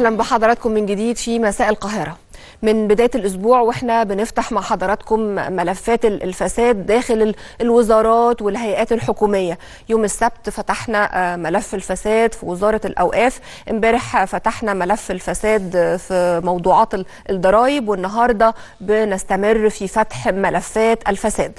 اهلا بحضراتكم من جديد في مساء القاهره من بدايه الاسبوع واحنا بنفتح مع حضراتكم ملفات الفساد داخل الوزارات والهيئات الحكوميه يوم السبت فتحنا ملف الفساد في وزاره الاوقاف امبارح فتحنا ملف الفساد في موضوعات الضرائب والنهارده بنستمر في فتح ملفات الفساد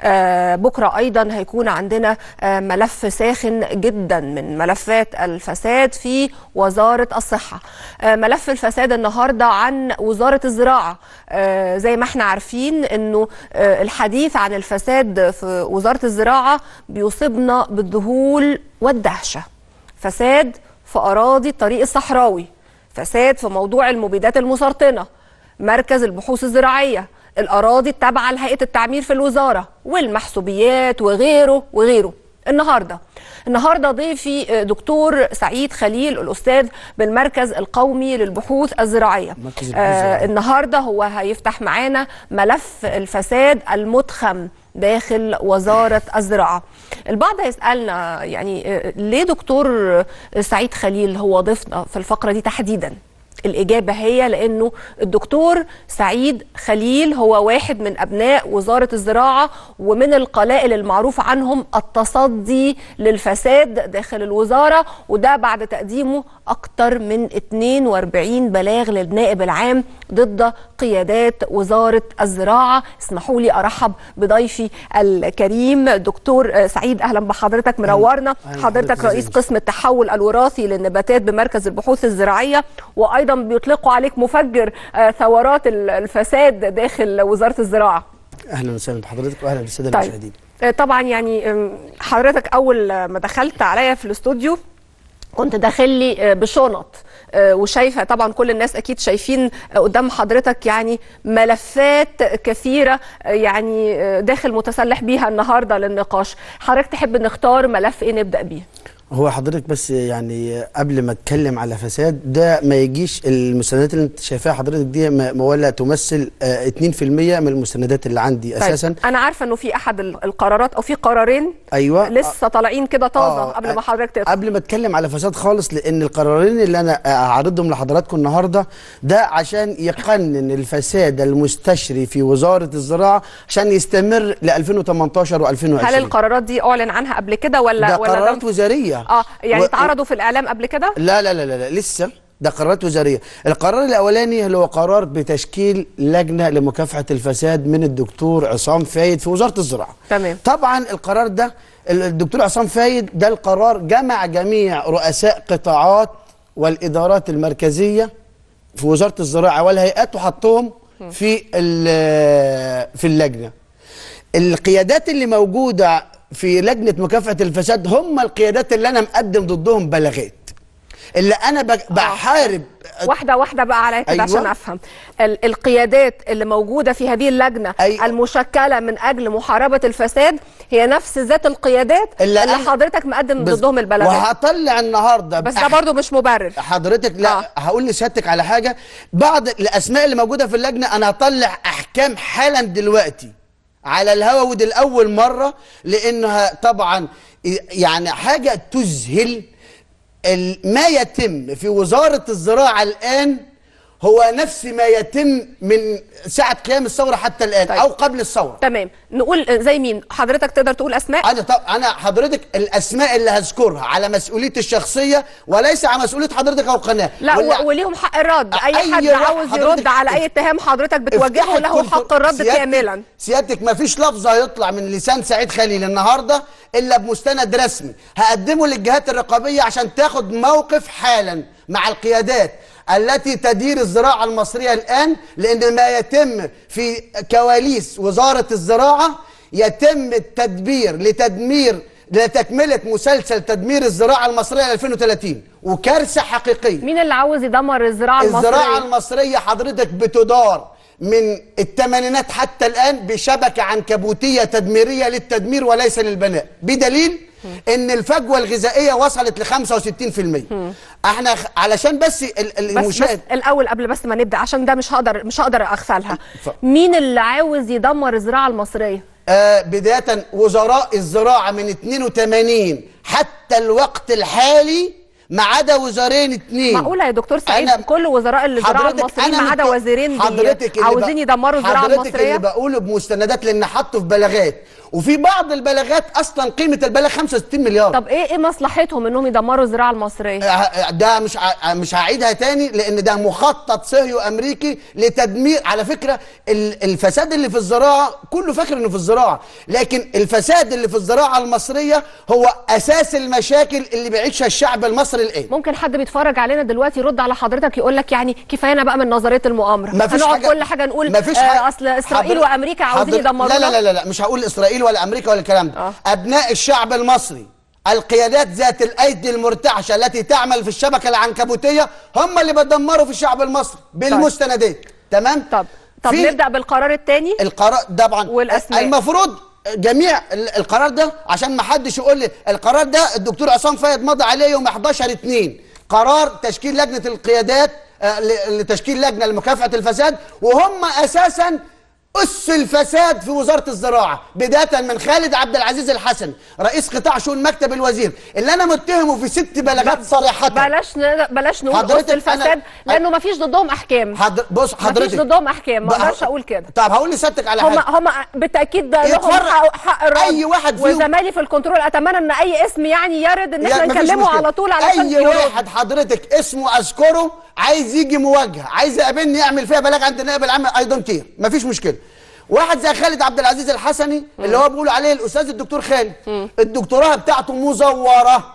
بكره ايضا هيكون عندنا ملف ساخن جدا من ملفات الفساد في وزاره الصحه ملف الفساد النهارده عن وزاره الزراعه زي ما احنا عارفين انه الحديث عن الفساد في وزاره الزراعه بيصيبنا بالذهول والدهشه فساد في اراضي الطريق الصحراوي فساد في موضوع المبيدات المسرطنه مركز البحوث الزراعيه الاراضي التابعه لهيئه التعمير في الوزاره والمحسوبيات وغيره وغيره النهارده النهارده ضيفي دكتور سعيد خليل الاستاذ بالمركز القومي للبحوث الزراعيه آه النهارده هو هيفتح معانا ملف الفساد المتخم داخل وزارة الزراعة البعض هيسألنا يعني ليه دكتور سعيد خليل هو ضيفنا في الفقرة دي تحديداً الإجابة هي لأنه الدكتور سعيد خليل هو واحد من أبناء وزارة الزراعة ومن القلائل المعروف عنهم التصدي للفساد داخل الوزارة وده بعد تقديمه أكثر من 42 بلاغ للنائب العام ضد قيادات وزارة الزراعة اسمحوا لي أرحب بضيفي الكريم دكتور سعيد أهلا بحضرتك منورنا حضرتك رئيس قسم التحول الوراثي للنباتات بمركز البحوث الزراعية وأيضا بيطلقوا عليك مفجر ثورات الفساد داخل وزارة الزراعة اهلا وسهلا بحضرتك واهلا بالساده طيب. المشاهدين طبعا يعني حضرتك اول ما دخلت عليا في الاستوديو كنت داخل لي بشنط وشايفه طبعا كل الناس اكيد شايفين قدام حضرتك يعني ملفات كثيره يعني داخل متسلح بيها النهارده للنقاش حضرتك تحب نختار ملف ايه نبدا بيه هو حضرتك بس يعني قبل ما اتكلم على فساد ده ما يجيش المستندات اللي انت شايفاها حضرتك دي ما ولا تمثل 2% من المستندات اللي عندي طيب. اساسا انا عارفه انه في احد القرارات او في قرارين ايوه لسه طالعين كده طازه آه قبل ما حضرتك تدخل قبل ما اتكلم على فساد خالص لان القرارين اللي انا هعرضهم لحضراتكم النهارده ده عشان يقنن الفساد المستشري في وزاره الزراعه عشان يستمر ل 2018 و2020 هل القرارات دي اعلن عنها قبل كده ولا ده ولا قرارات وزاريه اه يعني و- اتعرضوا في الاعلام قبل كده لا لا لا لا, لا لسه ده قرارات وزاريه القرار الاولاني اللي هو قرار بتشكيل لجنه لمكافحه الفساد من الدكتور عصام فايد في وزاره الزراعه تمام. طبعا القرار ده الدكتور عصام فايد ده القرار جمع جميع رؤساء قطاعات والادارات المركزيه في وزاره الزراعه والهيئات وحطهم في ال- في اللجنه القيادات اللي موجوده في لجنه مكافحه الفساد هم القيادات اللي انا مقدم ضدهم بلاغات اللي انا بج- بحارب واحده واحده بقى عليا كده أيوة. عشان افهم ال- القيادات اللي موجوده في هذه اللجنه أي- المشكله من اجل محاربه الفساد هي نفس ذات القيادات اللي اللي, أنا- حضرتك مقدم بس- ضدهم البلاغات وهطلع النهارده بس ده بأح- برضو مش مبرر حضرتك لا آه. آه. هقول لسيادتك على حاجه بعض الاسماء اللي موجوده في اللجنه انا هطلع احكام حالا دلوقتي على الهوا ودي لاول مره لانها طبعا يعني حاجه تذهل ال- ما يتم في وزاره الزراعه الان هو نفس ما يتم من ساعه قيام الثوره حتى الان طيب. او قبل الثوره تمام نقول زي مين حضرتك تقدر تقول اسماء انا طب انا حضرتك الاسماء اللي هذكرها على مسؤوليتي الشخصيه وليس على مسؤوليه حضرتك او القناه لا ولا- و- وليهم حق الرد اي, أي حد رد عاوز حضرتك يرد على اي اتهام حضرتك بتوجهه افتحي له الكونفر- حق الرد سيادتك- كاملا سيادتك ما فيش لفظ هيطلع من لسان سعيد خليل النهارده الا بمستند رسمي هقدمه للجهات الرقابيه عشان تاخد موقف حالا مع القيادات التي تدير الزراعه المصريه الان لان ما يتم في كواليس وزاره الزراعه يتم التدبير لتدمير لتكمله مسلسل تدمير الزراعه المصريه ل 2030 وكارثه حقيقيه مين اللي عاوز يدمر الزراعه الزراعة المصريه المصرية حضرتك بتدار من الثمانينات حتى الآن بشبكة عنكبوتية تدميرية للتدمير وليس للبناء بدليل ان الفجوة الغذائية وصلت ل 65% احنا خ- علشان بس ال- ال- بس, بس المشاهد الاول قبل بس ما نبدا عشان ده مش هقدر مش هقدر اغفلها ف- مين اللي عاوز يدمر الزراعه المصريه آه بداية وزراء الزراعة من 82 حتى الوقت الحالي ما عدا وزارين اتنين معقولة يا دكتور سعيد أنا- كل وزراء الزراعة حضرتك المصريين أنا ما عدا مت- وزيرين بي- حضرتك اللي عاوزين ب- يدمروا الزراعة حضرتك المصرية اللي بقوله بمستندات لان حطه في بلاغات وفي بعض البلاغات اصلا قيمه البلاغ 65 مليار طب ايه ايه مصلحتهم انهم يدمروا الزراعة المصرية آه، ده مش ع- مش هعيدها تاني لان ده مخطط صهيو امريكي لتدمير على فكره ال- الفساد اللي في الزراعه كله فاكر انه في الزراعه لكن الفساد اللي في الزراعه المصريه هو اساس المشاكل اللي بيعيشها الشعب المصري الان ممكن حد بيتفرج علينا دلوقتي يرد على حضرتك يقول لك يعني كفايانا بقى من نظريه المؤامره مفيش هنقعد حاجة- كل حاجه نقول مفيش آه حاجة- اصل اسرائيل حضر- وامريكا عاوزين حضر- يدمرونا لا لا لا لا مش هقول اسرائيل ولا امريكا ولا الكلام ده آه. ابناء الشعب المصري القيادات ذات الايدي المرتعشه التي تعمل في الشبكه العنكبوتيه هم اللي بيدمروا في الشعب المصري بالمستندات تمام طب طب في نبدا بالقرار الثاني القرار طبعا والأسماء. المفروض جميع ال- القرار ده عشان ما حدش يقول لي القرار ده الدكتور عصام فايد مضى عليه يوم 11 2 قرار تشكيل لجنه القيادات آه، ل- لتشكيل لجنه لمكافحه الفساد وهم اساسا أس الفساد في وزارة الزراعة بداية من خالد عبد العزيز الحسن رئيس قطاع شؤون مكتب الوزير اللي أنا متهمه في ست بلاغات صريحة بلاش ن... بلاش نقول حضرتك قصه الفساد أنا- لانه ما فيش ضدهم احكام حضر... بص ما حضرتك فيش ضدهم احكام ما بقى- اقدرش اقول كده طب هقول لسيادتك على هم حاجة هم بالتاكيد ده لهم يتفرج- حق, حق الرد أي واحد فيهم- وزمايلي في الكنترول اتمنى ان اي اسم يعني يرد ان يا احنا مفيش نكلمه مشكلة. على طول علشان اي يرد. واحد حضرتك اسمه اذكره عايز يجي مواجهه عايز يقابلني يعمل فيها بلاغ عند النائب العام اي دونت كير مفيش مشكله واحد زي خالد عبد العزيز الحسني اللي هو بيقول عليه الاستاذ الدكتور خالد الدكتوراه بتاعته مزوره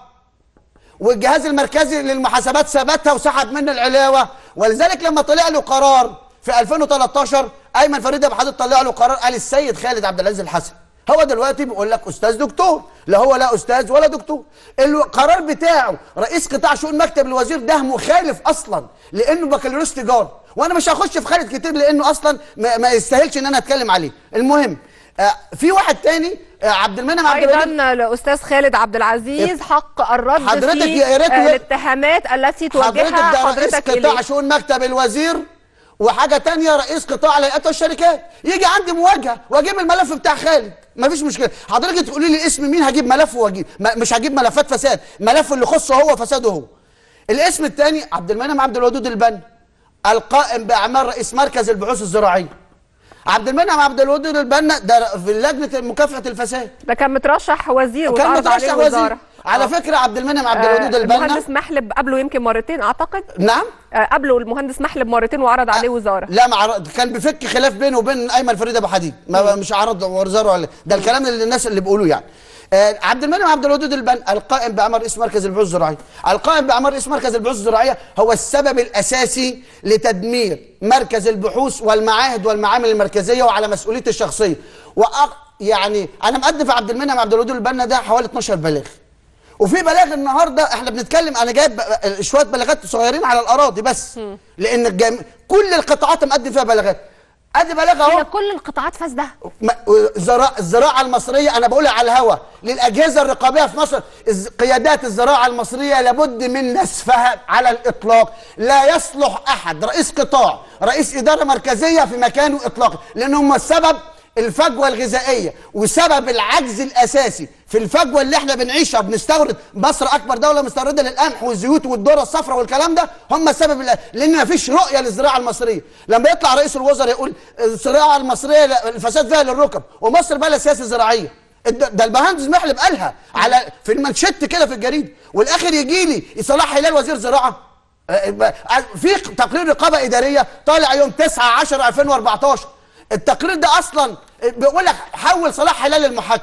والجهاز المركزي للمحاسبات ثبتها وسحب منه العلاوه ولذلك لما طلع له قرار في 2013 ايمن فريد ابو حديد طلع له قرار قال السيد خالد عبد العزيز الحسن هو دلوقتي بيقول لك استاذ دكتور لا هو لا استاذ ولا دكتور القرار بتاعه رئيس قطاع شؤون مكتب الوزير ده مخالف اصلا لانه بكالوريوس تجاره وانا مش هخش في خالد كتير لانه اصلا ما, ما يستاهلش ان انا اتكلم عليه المهم آه في واحد تاني آه عبد المنعم عبد ايضا الودود الاستاذ خالد عبد العزيز حق الرد حضرتك في يا ريت- آه، الاتهامات التي حضرتك توجهها ده رئيس حضرتك قطاع اليه شؤون مكتب الوزير وحاجه تانية رئيس قطاع الهيئات والشركات يجي عندي مواجهه واجيب الملف بتاع خالد مفيش مشكله حضرتك تقولي لي اسم مين هجيب ملفه واجيب ما- مش هجيب ملفات فساد ملف اللي يخصه هو فساده هو الاسم الثاني عبد المنعم عبد الودود البنا القائم باعمال رئيس مركز البحوث الزراعيه عبد المنعم عبد الودود البنا ده في لجنه مكافحه الفساد ده كان مترشح وزير كان واتعرض عليه مترشح وزير وزاره على آه. فكره عبد المنعم عبد آه، الودود البنا المهندس محلب قبله يمكن مرتين اعتقد نعم آه، قبله المهندس محلب مرتين وعرض عليه وزاره لا مع كان بيفك خلاف بينه وبين ايمن فريد ابو حديد ما مش عرض وزاره ولا ده الكلام اللي الناس اللي بيقولوه يعني آه عبد المنعم عبد الودود البن القائم باعمال رئيس مركز البحوث الزراعيه القائم باعمال رئيس مركز البحوث الزراعيه هو السبب الاساسي لتدمير مركز البحوث والمعاهد والمعامل المركزيه وعلى مسؤوليته الشخصيه وأق... يعني انا مقدم في عبد المنعم عبد الودود البنا ده حوالي 12 بلاغ وفي بلاغ النهارده احنا بنتكلم انا جايب ب- شويه بلاغات صغيرين على الاراضي بس لان الجم... كل القطاعات مقدم فيها بلاغات ادي بلاغ هي اهو كل القطاعات فاسده م- الزراعة, الزراعة المصرية أنا بقولها على الهوا للأجهزة الرقابية في مصر الز- قيادات الزراعة المصرية لابد من نسفها على الإطلاق لا يصلح أحد رئيس قطاع رئيس إدارة مركزية في مكانه إطلاقا لأن هم السبب الفجوة الغذائية وسبب العجز الأساسي في الفجوة اللي احنا بنعيشها بنستورد مصر أكبر دولة مستوردة للقمح والزيوت والذرة الصفراء والكلام ده هم السبب الأ- لأن مفيش رؤية للزراعة المصرية لما يطلع رئيس الوزراء يقول الزراعة المصرية لا- الفساد فيها للركب ومصر بقى لها سياسة زراعية الد- ده المهندس محلب قالها على في المنشط كده في الجريدة والآخر يجي لي صلاح هلال وزير زراعة آه، ب- في تقرير رقابه اداريه طالع يوم 9 10 2014 التقرير ده اصلا بيقول لك حول صلاح هلال المحاكم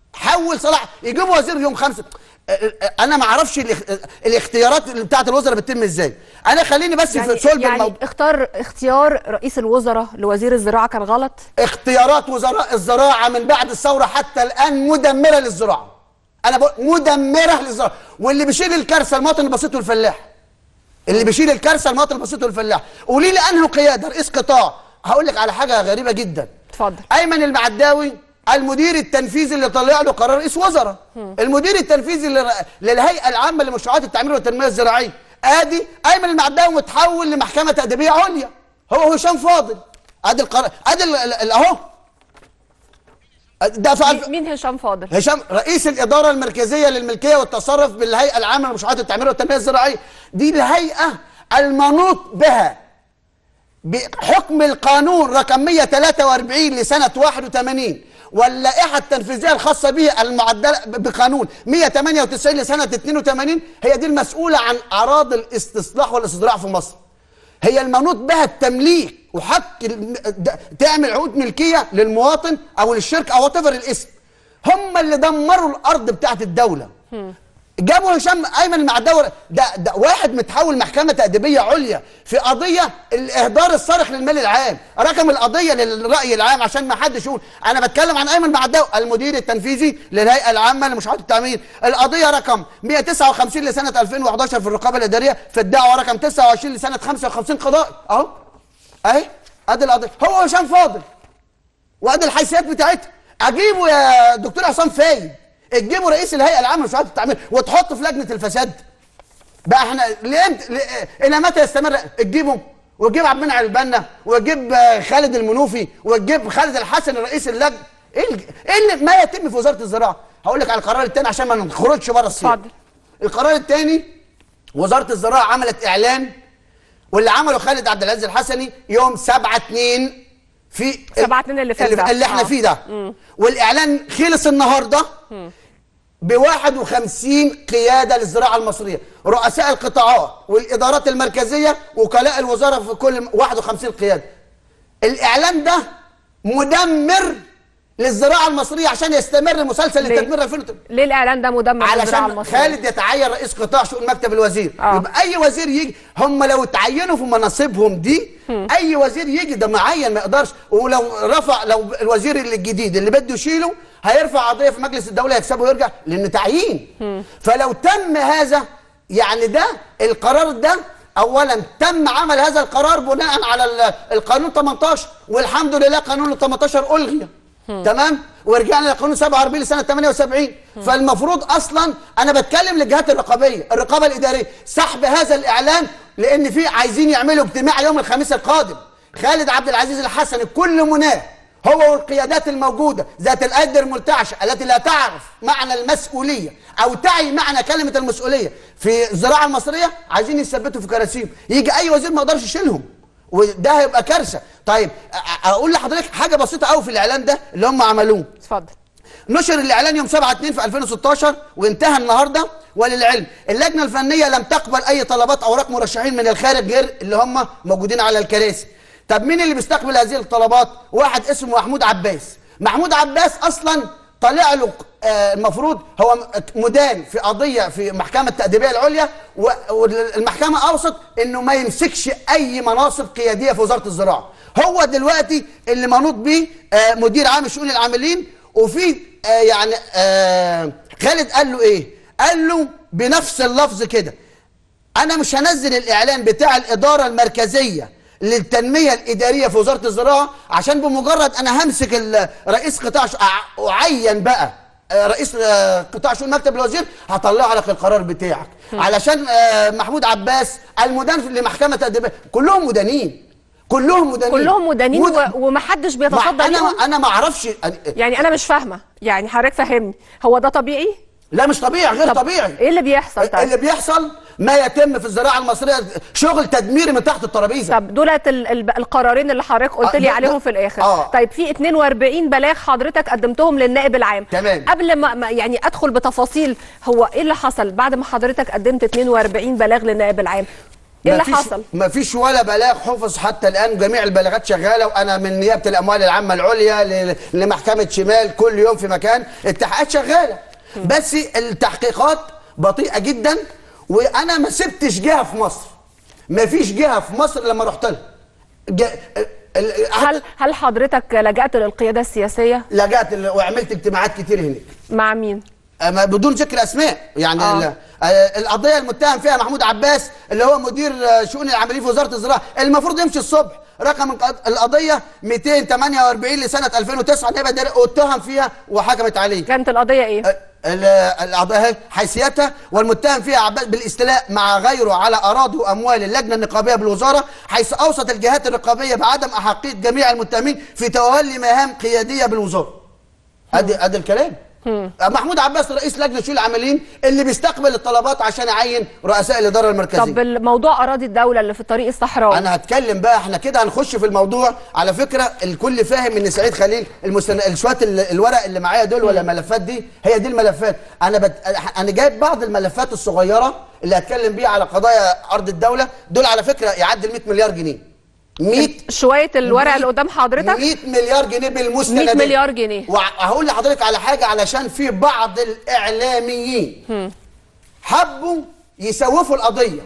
حول صلاح يجيبوا وزير يوم خمسة انا ما اعرفش الاخ- الاختيارات اللي بتاعت الوزراء بتتم ازاي انا خليني بس يعني, في صلب يعني الموضوع اختار اختيار رئيس الوزراء لوزير الزراعه كان غلط اختيارات وزراء الزراعه من بعد الثوره حتى الان مدمره للزراعه انا بقول مدمره للزراعه واللي بيشيل الكارثه المواطن البسيط والفلاح اللي بيشيل الكارثه المواطن البسيط والفلاح قولي لي انه قياده رئيس قطاع هقول لك على حاجه غريبه جدا اتفضل ايمن المعداوي المدير التنفيذي اللي طلع له قرار رئيس وزراء المدير التنفيذي لل- للهيئه العامه لمشروعات التعمير والتنميه الزراعيه ادي ايمن المعداوي متحول لمحكمه تاديبيه عليا هو هشام فاضل ادي القرار ادي ال- ال- ال- اهو ده في الف... مين هشام فاضل هشام رئيس الاداره المركزيه للملكيه والتصرف بالهيئه العامه للمشروعات التعمير والتنميه الزراعيه دي الهيئه المنوط بها بحكم القانون رقم 143 لسنه 81 واللائحه التنفيذيه الخاصه به المعدله بقانون 198 لسنه 82 هي دي المسؤوله عن اراضي الاستصلاح والاستصدراع في مصر هي المنوط بها التمليك وحق الم- د- تعمل عقود ملكيه للمواطن او للشركه او وات الاسم هم اللي دمروا الارض بتاعت الدوله جابوا هشام ايمن مع الدوله ده, ده واحد متحول محكمه تاديبيه عليا في قضيه الاهدار الصارخ للمال العام رقم القضيه للراي العام عشان ما حدش يقول انا بتكلم عن ايمن مع الدوله المدير التنفيذي للهيئه العامه لمشروعات التعمير القضيه رقم 159 لسنه 2011 في الرقابه الاداريه في الدعوه رقم 29 لسنه 55 قضائي اهو اهي ادي القضيه هو هشام فاضل وادي الحيثيات بتاعتها اجيبه يا دكتور عصام فايد تجيبوا رئيس الهيئه العامه لمشروعات التعمير وتحطه في لجنه الفساد بقى احنا لامتى ل- الى متى يستمر تجيبه وتجيب عبد المنعم البنا وتجيب آه، خالد المنوفي وتجيب خالد الحسن رئيس اللجنه ايه الج- ايه اللي ما يتم في وزاره الزراعه هقول لك على القرار الثاني عشان ما نخرجش بره السياق اتفضل. القرار الثاني وزاره الزراعه عملت اعلان واللي عمله خالد عبد العزيز الحسني يوم 7 2 في 7 2 اللي فات اللي, ده. اللي احنا آه. فيه ده والاعلان خلص النهارده ب 51 قياده للزراعه المصريه رؤساء القطاعات والادارات المركزيه وكلاء الوزاره في كل 51 قياده الاعلان ده مدمر للزراعه المصريه عشان يستمر مسلسل ليه؟ التدمير 2008 ليه الاعلان ده مدمر للزراعه علشان المصريه خالد يتعين رئيس قطاع شؤون مكتب الوزير آه. يبقى اي وزير يجي هم لو اتعينوا في مناصبهم دي اي وزير يجي ده معين ما يقدرش ولو رفع لو الوزير اللي الجديد اللي بده يشيله هيرفع قضيه في مجلس الدوله يكسبه ويرجع لانه تعيين فلو تم هذا يعني ده القرار ده اولا تم عمل هذا القرار بناء على ال- القانون 18 والحمد لله قانون ال 18 الغي تمام ورجعنا لقانون 47 لسنه 78 فالمفروض اصلا انا بتكلم للجهات الرقابيه الرقابه الاداريه سحب هذا الاعلان لان في عايزين يعملوا اجتماع يوم الخميس القادم خالد عبد العزيز الحسن كل مناه هو والقيادات الموجوده ذات الايد المرتعشه التي لا تعرف معنى المسؤوليه او تعي معنى كلمه المسؤوليه في الزراعه المصريه عايزين يثبتوا في كراسيهم يجي اي وزير ما يقدرش يشيلهم وده هيبقى كارثه طيب أ- اقول لحضرتك حاجه بسيطه قوي في الاعلان ده اللي هم عملوه اتفضل نشر الاعلان يوم 7 2 في 2016 وانتهى النهارده وللعلم اللجنه الفنيه لم تقبل اي طلبات اوراق مرشحين من الخارج غير اللي هم موجودين على الكراسي طب مين اللي بيستقبل هذه الطلبات واحد اسمه محمود عباس محمود عباس اصلا طلع له آه، المفروض هو م- مدان في قضيه في محكمه التاديبيه العليا و- والمحكمه اوصت انه ما يمسكش اي مناصب قياديه في وزاره الزراعه هو دلوقتي اللي منوط بيه آه، مدير عام شؤون العاملين وفي آه يعني آه خالد قال له ايه قال له بنفس اللفظ كده انا مش هنزل الاعلان بتاع الاداره المركزيه للتنميه الاداريه في وزاره الزراعه عشان بمجرد انا همسك ال- رئيس قطاع ش- أع- اعين بقى آه، رئيس آه، قطاع شؤون مكتب الوزير هطلع لك القرار بتاعك علشان آه، محمود عباس المدان لمحكمه تأديبية كلهم مدانين كلهم مدانين كلهم مدانين مد- و- ومحدش مع- بيتصدى انا ليهم انا ما اعرفش أنا- يعني انا مش فاهمه يعني حضرتك فهمني هو ده طبيعي لا مش طبيعي غير طب طبيعي ايه اللي بيحصل طيب اللي بيحصل ما يتم في الزراعه المصريه شغل تدميري من تحت الترابيزه طب دولت ال- ال- القرارين اللي حضرتك قلت آه، لي ده- عليهم ده- في الاخر آه. طيب في 42 بلاغ حضرتك قدمتهم للنائب العام تمام. قبل ما ما- يعني ادخل بتفاصيل هو ايه اللي حصل بعد ما حضرتك قدمت 42 بلاغ للنائب العام ايه اللي مفيش- حصل مفيش ولا بلاغ حفظ حتى الان جميع البلاغات شغاله وانا من نيابه الاموال العامه العليا ل- لمحكمه شمال كل يوم في مكان التحقيقات شغاله بس التحقيقات بطيئه جدا وانا ما سبتش جهه في مصر مفيش جهه في مصر لما رحت لها جه- ال- ال- هل هل حضرتك لجأت للقياده السياسيه لجأت ال- وعملت اجتماعات كتير هناك مع مين أما بدون ذكر اسماء يعني آه. ال- آه، القضيه المتهم فيها محمود عباس اللي هو مدير آه، شؤون العاملين في وزاره الزراعه المفروض يمشي الصبح رقم الق- القضيه 248 لسنه 2009 نائب اداري اتهم فيها وحكمت عليه كانت القضيه ايه ال- ال- القضيه أهي حيثيتها والمتهم فيها عباس بالاستيلاء مع غيره على اراضي واموال اللجنه النقابيه بالوزاره حيث اوصت الجهات الرقابيه بعدم احقيه جميع المتهمين في تولي مهام قياديه بالوزاره ادي ادي الكلام محمود عباس رئيس لجنه شؤون العاملين اللي بيستقبل الطلبات عشان يعين رؤساء الاداره المركزيه طب الموضوع اراضي الدوله اللي في الطريق الصحراوي انا هتكلم بقى احنا كده هنخش في الموضوع على فكره الكل فاهم ان سعيد خليل المستن... شويه ال- الورق اللي معايا دول ولا الملفات دي هي دي الملفات انا بت... انا جايب بعض الملفات الصغيره اللي هتكلم بيها على قضايا ارض الدوله دول على فكره يعدي 100 مليار جنيه 100 شويه الورق اللي قدام حضرتك 100 مليار جنيه بالمستندات 100 مليار جنيه. وهقول لحضرتك على حاجه علشان في بعض الاعلاميين حبوا يسوفوا القضيه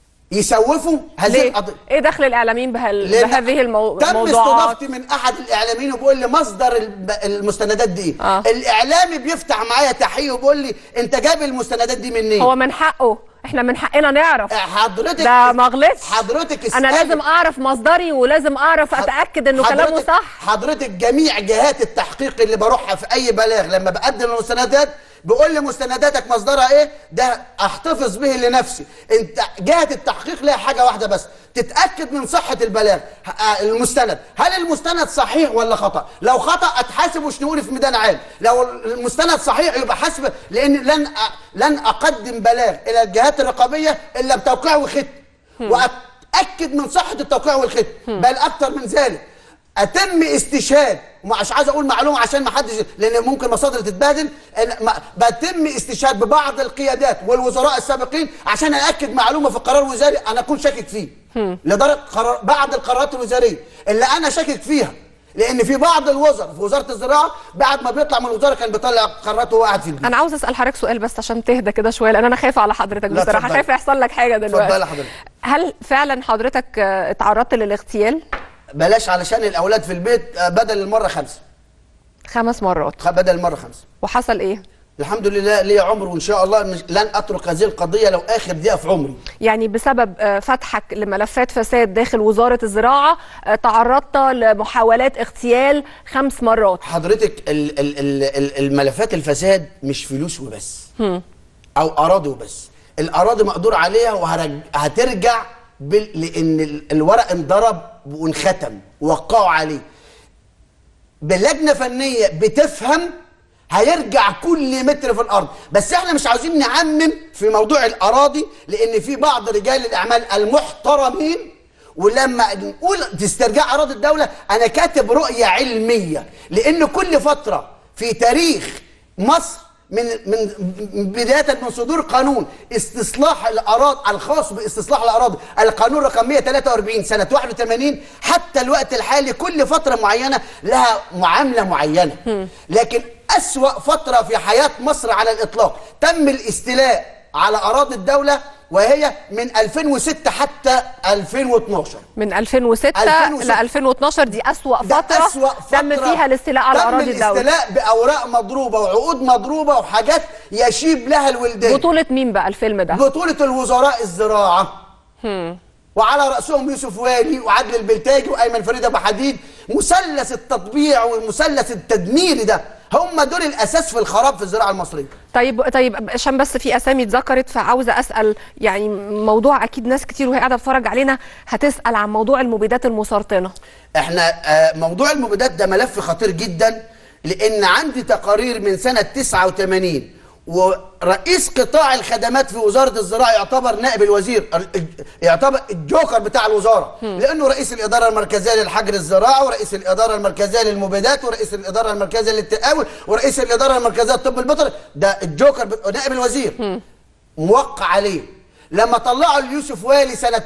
يسوفوا هذه ليه القضيه ايه دخل الاعلاميين بهل... لأن بهذه المو... تم الموضوعات استضافتي من احد الاعلاميين وبيقول لي مصدر الب- المستندات دي إيه؟ آه. الاعلامي بيفتح معايا تحيه وبيقول لي انت جايب المستندات دي منين هو من حقه احنا من حقنا نعرف حضرتك ده ما غلطش حضرتك انا اسألي. لازم اعرف مصدري ولازم اعرف اتاكد انه كلامه حضرتك- صح حضرتك جميع جهات التحقيق اللي بروحها في اي بلاغ لما بقدم المستندات بقول لي مستنداتك مصدرها ايه ده احتفظ به لنفسي انت جهه التحقيق لها حاجه واحده بس تتاكد من صحه البلاغ ه- آه، المستند هل المستند صحيح ولا خطا لو خطا اتحاسب وشنقولي في ميدان عام لو المستند صحيح يبقى حسب لان لن أ- لن اقدم بلاغ الى الجهات الرقابيه الا بتوقيع وختم واتاكد من صحه التوقيع والختم بل اكتر من ذلك اتم استشهاد ومش عايز اقول معلومه عشان ما حدش لان ممكن مصادر تتبادل إن ما- بتم استشهاد ببعض القيادات والوزراء السابقين عشان ااكد معلومه في قرار وزاري انا اكون شاكك فيه لدرجه قرار بعض القرارات الوزاريه اللي انا شاكك فيها لان في بعض الوزراء في وزاره الزراعه بعد ما بيطلع من الوزاره كان بيطلع قراراته وهو قاعد في البيت انا عاوز اسال حضرتك سؤال بس عشان تهدى كده شويه لان انا خايفه على حضرتك لا، بصراحه اتفضلي. خايفه يحصل لك حاجه دلوقتي اتفضلي حضرتك. هل فعلا حضرتك آه، اتعرضت للاغتيال بلاش علشان الاولاد في البيت آه، بدل المره خمسه خمس مرات خ- بدل المره خمسه وحصل ايه الحمد لله لي عمر وان شاء الله مش لن اترك هذه القضيه لو اخر دقيقه في عمري يعني بسبب آه، فتحك لملفات فساد داخل وزاره الزراعه آه، تعرضت لمحاولات اغتيال خمس مرات حضرتك ال ال ال ال الملفات الفساد مش فلوس وبس او اراضي وبس الاراضي مقدور عليها وهترجع لان ال- الورق انضرب وانختم ووقعوا عليه بلجنه فنيه بتفهم هيرجع كل متر في الارض بس احنا مش عاوزين نعمم في موضوع الاراضي لان في بعض رجال الاعمال المحترمين ولما نقول تسترجع اراضي الدوله انا كاتب رؤيه علميه لان كل فتره في تاريخ مصر من من من بدايه من صدور قانون استصلاح الاراضي الخاص باستصلاح الاراضي القانون رقم 143 سنه 81 حتى الوقت الحالي كل فتره معينه لها معامله معينه لكن اسوا فتره في حياه مصر على الاطلاق تم الاستيلاء على اراضي الدوله وهي من 2006 حتى 2012 من 2006 2006 ل 2012 دي اسوا ده فتره أسوأ تم فترة فيها الاستيلاء على تم اراضي الدوله الاستيلاء باوراق مضروبه وعقود مضروبه وحاجات يشيب لها الولدان بطوله مين بقى الفيلم ده بطولة الوزراء الزراعة وعلى رأسهم يوسف والي وعدل البلتاجي وأيمن فريد أبو حديد مثلث التطبيع والمثلث التدميري ده هم دول الأساس في الخراب في الزراعة المصرية طيب طيب عشان بس في اسامي اتذكرت فعاوزه اسال يعني موضوع اكيد ناس كتير وهي قاعده بتتفرج علينا هتسال عن موضوع المبيدات المسرطنه احنا آه، موضوع المبيدات ده ملف خطير جدا لان عندي تقارير من سنه 89 ورئيس قطاع الخدمات في وزاره الزراعه يعتبر نائب الوزير ال- يعتبر الجوكر بتاع الوزاره لانه رئيس الاداره المركزيه للحجر الزراعي ورئيس الاداره المركزيه للمبيدات ورئيس الاداره المركزيه للتقاول ورئيس الاداره المركزيه للطب البيطري ده الجوكر بت- نائب الوزير موقع عليه لما طلعوا اليوسف والي سنه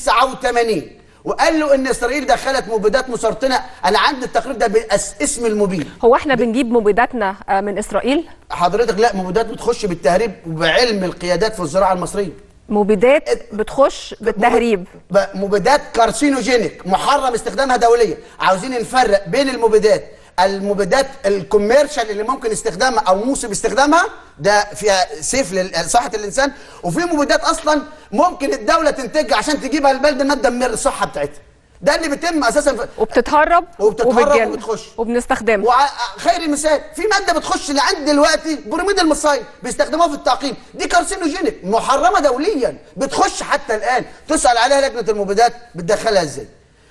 89 وقال له ان اسرائيل دخلت مبيدات مسرطنه انا عندي التقرير ده باسم المبيد هو احنا بنجيب مبيداتنا آه، من اسرائيل حضرتك لا مبيدات بتخش بالتهريب وبعلم القيادات في الزراعه المصريه مبيدات بتخش بالتهريب ب- مبيدات كارسينوجينيك محرم استخدامها دوليا عاوزين نفرق بين المبيدات المبيدات الكوميرشال اللي ممكن استخدامها او موسم استخدامها ده فيها سيف لصحه الانسان وفي مبيدات اصلا ممكن الدوله تنتجها عشان تجيبها البلد انها تدمر الصحه بتاعتها ده اللي بيتم اساسا في وبتتهرب وبتتهرب وبتجن- وبتخش. وبنستخدمها وخير مثال في ماده بتخش لعند دلوقتي بروميد المصايد بيستخدموها في التعقيم دي كارسينوجينيك محرمه دوليا بتخش حتى الان تسال عليها لجنه المبيدات بتدخلها ازاي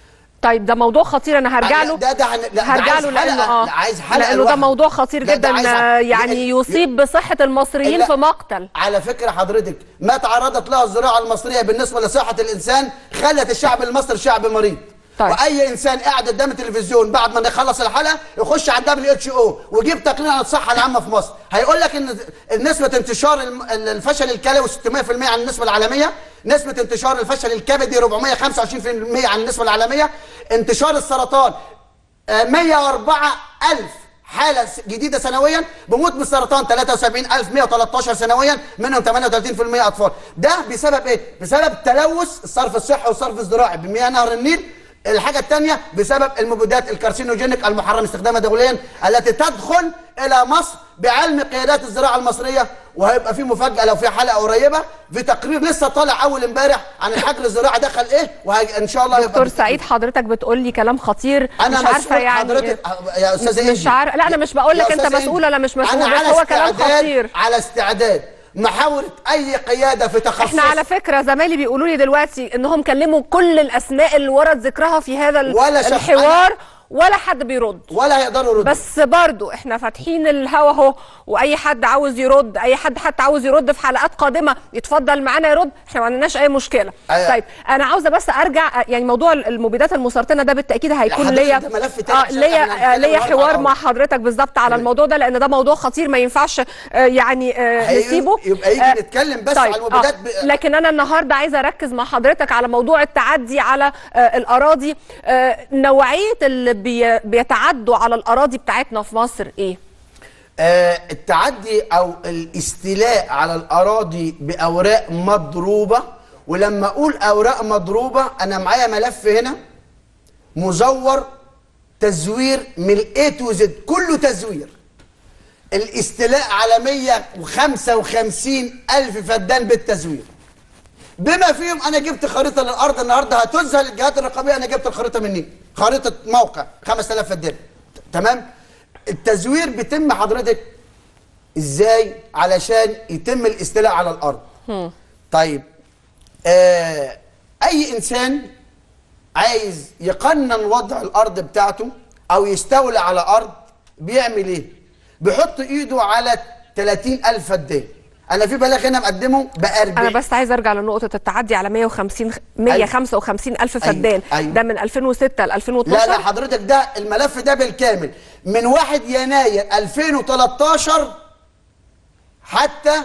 طيب ده موضوع خطير انا هرجع له ده ده هن- لا، ده هرجع عايز له لانه حلقة- اه لا، عايز حلقة لانه ده لوحده. موضوع خطير لا، ده جدا عايز- آه، يعني لا، يصيب بصحه المصريين لا. في مقتل على فكرة حضرتك ما تعرضت له الزراعة المصرية بالنسبة لصحة الإنسان خلت الشعب المصري شعب مريض طيب. واي انسان قاعد قدام التلفزيون بعد ما نخلص الحلقه يخش على الدبليو اتش او ويجيب تقرير عن الصحه العامه في مصر هيقول لك ان نسبه انتشار الم- الفشل الكلوي 600% عن النسبه العالميه نسبه انتشار الفشل الكبدي 425% عن النسبه العالميه انتشار السرطان آه، 104 ألف حالة س- جديدة سنويا بموت من السرطان 73113 سنويا منهم 38% أطفال ده بسبب إيه؟ بسبب تلوث الصرف الصحي والصرف الزراعي بمياه نهر النيل الحاجة الثانية بسبب المبيدات الكارسينوجينيك المحرم استخدامها دوليا التي تدخل إلى مصر بعلم قيادات الزراعة المصرية وهيبقى في مفاجأة لو في حلقة قريبة في تقرير لسه طالع أول امبارح عن الحجر الزراعي دخل إيه وإن شاء الله دكتور هيبقى سعيد حضرتك بتقول لي كلام خطير انا مش عارفه مسؤول يعني حضرتك يا استاذه مش إنجي. عارف- لا، أنا مش بقول لك يا أنت أستاذة مسؤول، إنجي. أنا مش مسؤول، أنا بس على هو كلام استعداد- خطير. على استعداد محاوله اي قياده في تخصص احنا على فكره زمايلي بيقولوا لي دلوقتي انهم كلموا كل الاسماء اللي ورد ذكرها في هذا ال- ولا شخص- الحوار ولا حد بيرد ولا هيقدروا يردوا بس برضو احنا فاتحين الهوا اهو واي حد عاوز يرد اي حد حتى عاوز يرد في حلقات قادمه يتفضل معانا يرد احنا ما عندناش اي مشكله أيوة. طيب انا عاوزه بس ارجع يعني موضوع المبيدات المسرطنه ده بالتاكيد هيكون حضرتك ليا ده ملف تاني اه عشان ليا احنا آه، هنتكلم ليا النهاردة حوار على مع حضرتك بالظبط على الموضوع ده لان ده موضوع خطير ما ينفعش آه، يعني آه، هي- نسيبه يبقى يجي آه، نتكلم بس طيب على المبيدات آه، ب- لكن انا النهارده عايزه اركز مع حضرتك على موضوع التعدي على آه، الاراضي آه، نوعيه اللي بي- بيتعدوا على الاراضي بتاعتنا في مصر ايه آه التعدي او الاستيلاء على الاراضي باوراق مضروبه ولما اقول اوراق مضروبه انا معايا ملف هنا مزور تزوير من الاي تو زد كله تزوير الاستيلاء على 155 الف فدان بالتزوير بما فيهم انا جبت خريطه للارض النهارده هتذهل الجهات الرقابيه انا جبت الخريطه مني خريطه موقع 5000 فدان تمام التزوير بيتم حضرتك ازاي علشان يتم الاستيلاء على الارض طيب آه اي انسان عايز يقنن وضع الارض بتاعته او يستولي على ارض بيعمل ايه بيحط ايده على 30000 فدان انا في بلاغ هنا مقدمه ب 40 انا بس عايز ارجع لنقطه التعدي على 150 155 الف أيوة، فدان أيوة. ده من 2006 ل 2012 لا لا حضرتك ده الملف ده بالكامل من 1 يناير 2013 حتى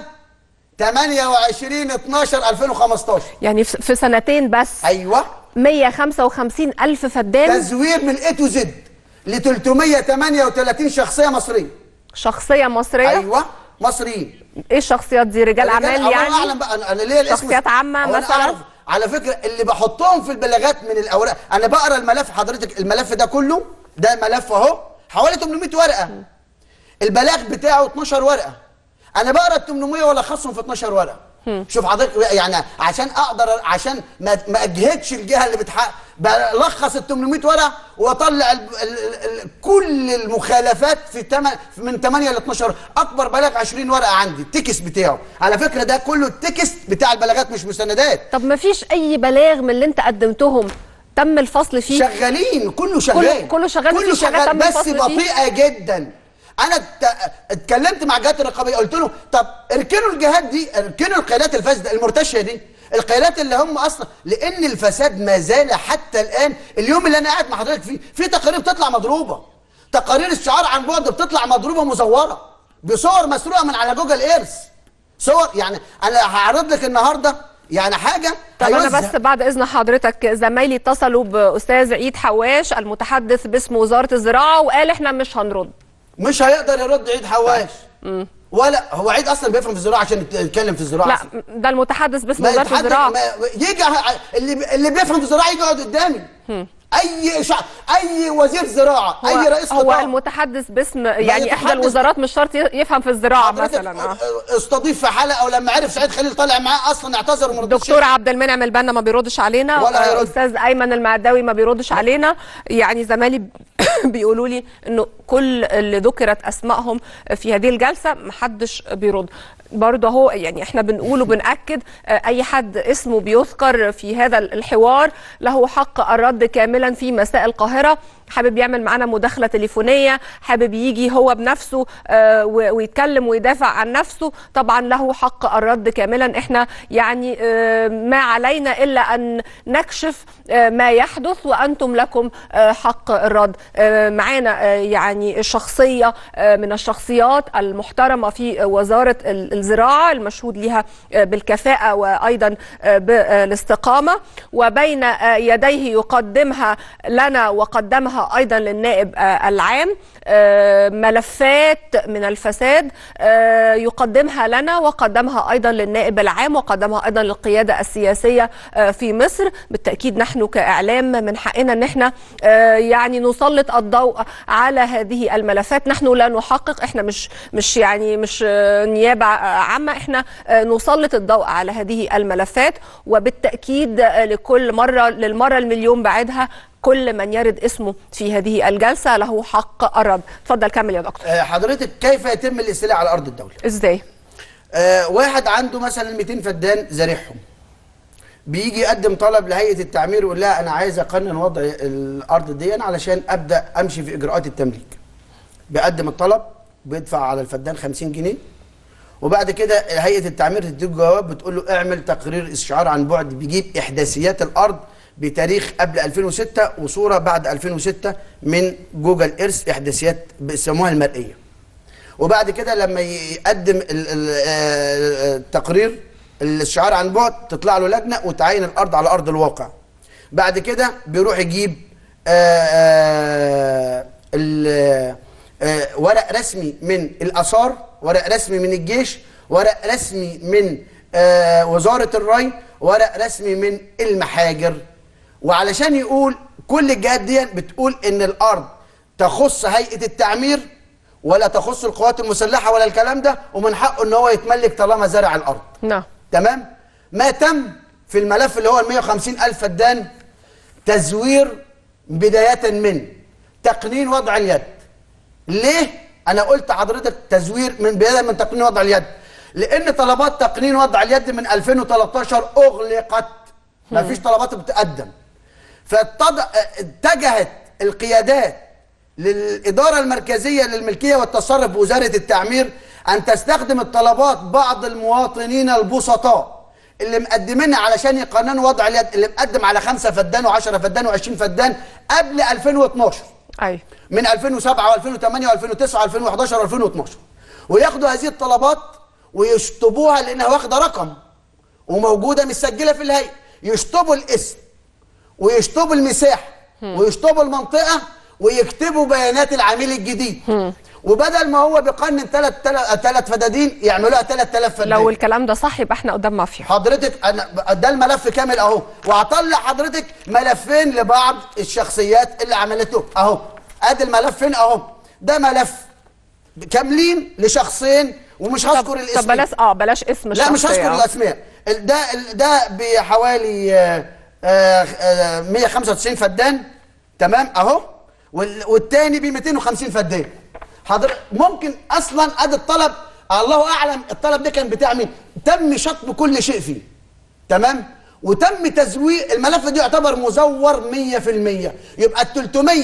28 12 2015 يعني في في سنتين بس ايوه 155 الف فدان تزوير من اي تو زد ل 338 شخصيه مصريه شخصيه مصريه ايوه مصريين ايه الشخصيات دي رجال اعمال الله يعني اعلم بقى انا أنا ليه الاسم شخصيات عامة هو أنا مثلاً؟ أعرف. على فكره اللي بحطهم في البلاغات من الاوراق انا بقرا الملف حضرتك الملف ده كله ده ملف اهو حوالي 800 ورقه البلاغ بتاعه 12 ورقه انا بقرا ال 800 والخصهم في 12 ورقه شوف حضرتك يعني عشان اقدر عشان ما ما اجهدش الجهه اللي بتحقق بلخص ال 800 ورقه واطلع ال ال ال كل المخالفات في تم من 8 ل 12 اكبر بلاغ 20 ورقه عندي التكست بتاعه على فكره ده كله التكست بتاع البلاغات مش مستندات طب ما فيش اي بلاغ من اللي انت قدمتهم تم الفصل فيه شغالين كله شغال كله شغال، كله مفيش حاجة شغال تم بس الفصل فيه؟ بطيئه جدا انا ات- اتكلمت مع الجهات الرقابيه قلت له طب اركنوا الجهات دي اركنوا القيادات الفاسده المرتشيه دي القيادات اللي هم اصلا لان الفساد ما زال حتى الان اليوم اللي انا قاعد مع حضرتك فيه في تقارير بتطلع مضروبه تقارير الشعار عن بعد بتطلع مضروبه مزوره بصور مسروقه من على جوجل ايرث صور يعني انا هعرض لك النهارده يعني حاجه طب انا هيوزع. بس بعد اذن حضرتك زمايلي اتصلوا باستاذ عيد حواش المتحدث باسم وزاره الزراعه وقال احنا مش هنرد مش هيقدر يرد عيد حواش ولا هو عيد اصلا بيفهم في الزراعه عشان يتكلم في الزراعه لا أصلاً. ده المتحدث باسم ما وزاره يتحدث الزراعه ما يجي ه- اللي اللي بيفهم في الزراعه يجي يقعد قدامي اي شع... اي وزير زراعه هو, اي رئيس هو قطاع المتحدث باسم يعني احدى يتحدث- الوزارات مش شرط يفهم في الزراعه حضرتك مثلا اه استضيف في حلقه ولما عرف سعيد خليل طالع معاه اصلا اعتذر وما رضيش دكتور عبد المنعم البنا ما بيردش علينا ولا آه، هيرد. استاذ ايمن المعداوي ما بيردش علينا يعني زمايلي بيقولوا لي انه كل اللي ذكرت اسمائهم في هذه الجلسه محدش بيرد برضه هو يعني احنا بنقول وبنأكد آه، اي حد اسمه بيذكر في هذا الحوار له حق الرد كاملا في مساء القاهره حابب يعمل معانا مداخله تليفونيه حابب يجي هو بنفسه آه، و- ويتكلم ويدافع عن نفسه طبعا له حق الرد كاملا احنا يعني آه، ما علينا الا ان نكشف آه، ما يحدث وانتم لكم آه، حق الرد آه، معانا آه، يعني شخصيه آه، من الشخصيات المحترمه في وزاره ال- الزراعه المشهود لها آه، بالكفاءه وايضا آه، بالاستقامه وبين آه، يديه يقدمها لنا وقدمها ايضا للنائب آه، العام آه، ملفات من الفساد آه، يقدمها لنا وقدمها ايضا للنائب العام وقدمها ايضا للقياده السياسيه آه، في مصر بالتاكيد نحن كاعلام من حقنا ان احنا آه، يعني نسلط الضوء على هذه الملفات نحن لا نحقق احنا مش مش يعني مش آه، نيابه آه، عامه احنا آه، نسلط الضوء على هذه الملفات وبالتاكيد آه، لكل مره للمره المليون بعدها كل من يرد اسمه في هذه الجلسه له حق الرد اتفضل كمل يا دكتور آه، حضرتك كيف يتم الاستيلاء على ارض الدوله ازاي آه، واحد عنده مثلا 200 فدان زارعهم بيجي يقدم طلب لهيئه التعمير يقول لها انا عايز اقنن وضع الارض دي علشان ابدا امشي في اجراءات التمليك بيقدم الطلب بيدفع على الفدان 50 جنيه وبعد كده هيئه التعمير تديله جواب بتقول له اعمل تقرير استشعار عن بعد بيجيب احداثيات الارض بتاريخ قبل 2006 وصوره بعد 2006 من جوجل ايرث احداثيات بيسموها المرئيه وبعد كده لما يقدم ال- ال- آه، التقرير الاستشعار عن بعد تطلع له لجنه وتعين الارض على ارض الواقع بعد كده بيروح يجيب آه، آه، ال- آه، ورق رسمي من الاثار ورق رسمي من الجيش ورق رسمي من آه، وزاره الري ورق رسمي من المحاجر وعلشان يقول كل الجهات دي بتقول ان الارض تخص هيئه التعمير ولا تخص القوات المسلحه ولا الكلام ده ومن حقه ان هو يتملك طالما زرع الارض نعم تمام ما تم في الملف اللي هو ال 150 الف فدان تزوير بدايه من تقنين وضع اليد ليه انا قلت حضرتك تزوير من بدايه من تقنين وضع اليد لان طلبات تقنين وضع اليد من 2013 اغلقت ما فيش طلبات بتقدم فاتجهت القيادات للإدارة المركزية للملكية والتصرف بوزارة التعمير أن تستخدم الطلبات بعض المواطنين البسطاء اللي مقدمينها علشان يقننوا وضع اليد اللي مقدم على خمسة فدان و10 فدان و20 فدان قبل 2012 ايوه من 2007 و2008 و2009 و2011 و2012 وياخدوا هذه الطلبات ويشطبوها لانها واخده رقم وموجوده مسجله في الهيئه يشطبوا الاسم ويشطبوا المساحه ويشطبوا المنطقه ويكتبوا بيانات العميل الجديد وبدل ما هو بيقنن ثلاث ثلاث فدادين يعملوها 3000 فدان لو الكلام ده صح يبقى احنا قدام مافيا حضرتك انا ده الملف كامل اهو وهطلع حضرتك ملفين لبعض الشخصيات اللي عملته اهو ادي الملفين اهو ده ملف كاملين لشخصين ومش هذكر الاسم طب بلاش اه بلاش اسم لا مش الشخصية. هذكر الاسماء ال- ده ال- ده بحوالي آه، آه، آه، 195 فدان تمام اهو وال- والتاني ب 250 فدان حضر ممكن اصلا ادي الطلب الله اعلم الطلب ده كان بتاع مين تم شطب كل شيء فيه تمام وتم تزوير الملف ده يعتبر مزور 100% يبقى ال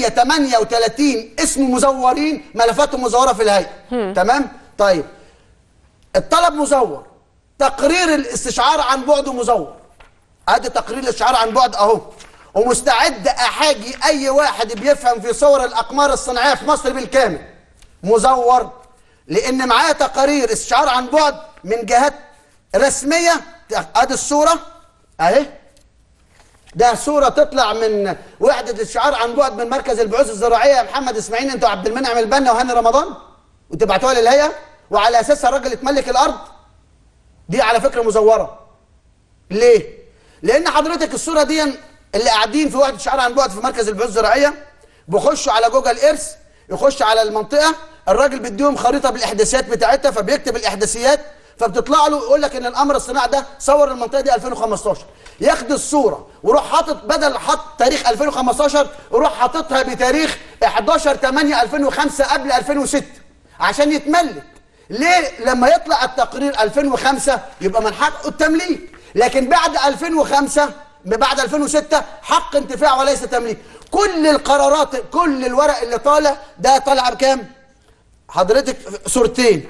338 اسم مزورين ملفاتهم مزوره في الهيئه تمام طيب الطلب مزور تقرير الاستشعار عن بعد مزور ادي تقرير الاستشعار عن بعد اهو ومستعد احاجي اي واحد بيفهم في صور الاقمار الصناعيه في مصر بالكامل مزور لان معايا تقارير استشعار عن بعد من جهات رسميه ادي الصوره اهي ده صوره تطلع من وحده الشعار عن بعد من مركز البحوث الزراعيه يا محمد اسماعيل انت وعبد المنعم البنا وهاني رمضان وتبعتوها للهيئه وعلى اساسها الراجل يتملك الارض دي على فكره مزوره ليه لان حضرتك الصوره دي اللي قاعدين في وحده شعار عن بعد في مركز البحوث الزراعيه بيخشوا على جوجل ايرث يخش على المنطقه الراجل بيديهم خريطه بالاحداثيات بتاعتها فبيكتب الاحداثيات فبتطلع له يقول لك ان القمر الصناعي ده صور المنطقه دي 2015 ياخد الصوره ويروح حاطط بدل حط تاريخ 2015 يروح حاططها بتاريخ 11 8 2005 قبل 2006 عشان يتملك ليه لما يطلع التقرير 2005 يبقى من حقه التمليك لكن بعد 2005 بعد 2006 حق انتفاع وليس تمليك كل القرارات كل الورق اللي طالع ده طالع بكام حضرتك صورتين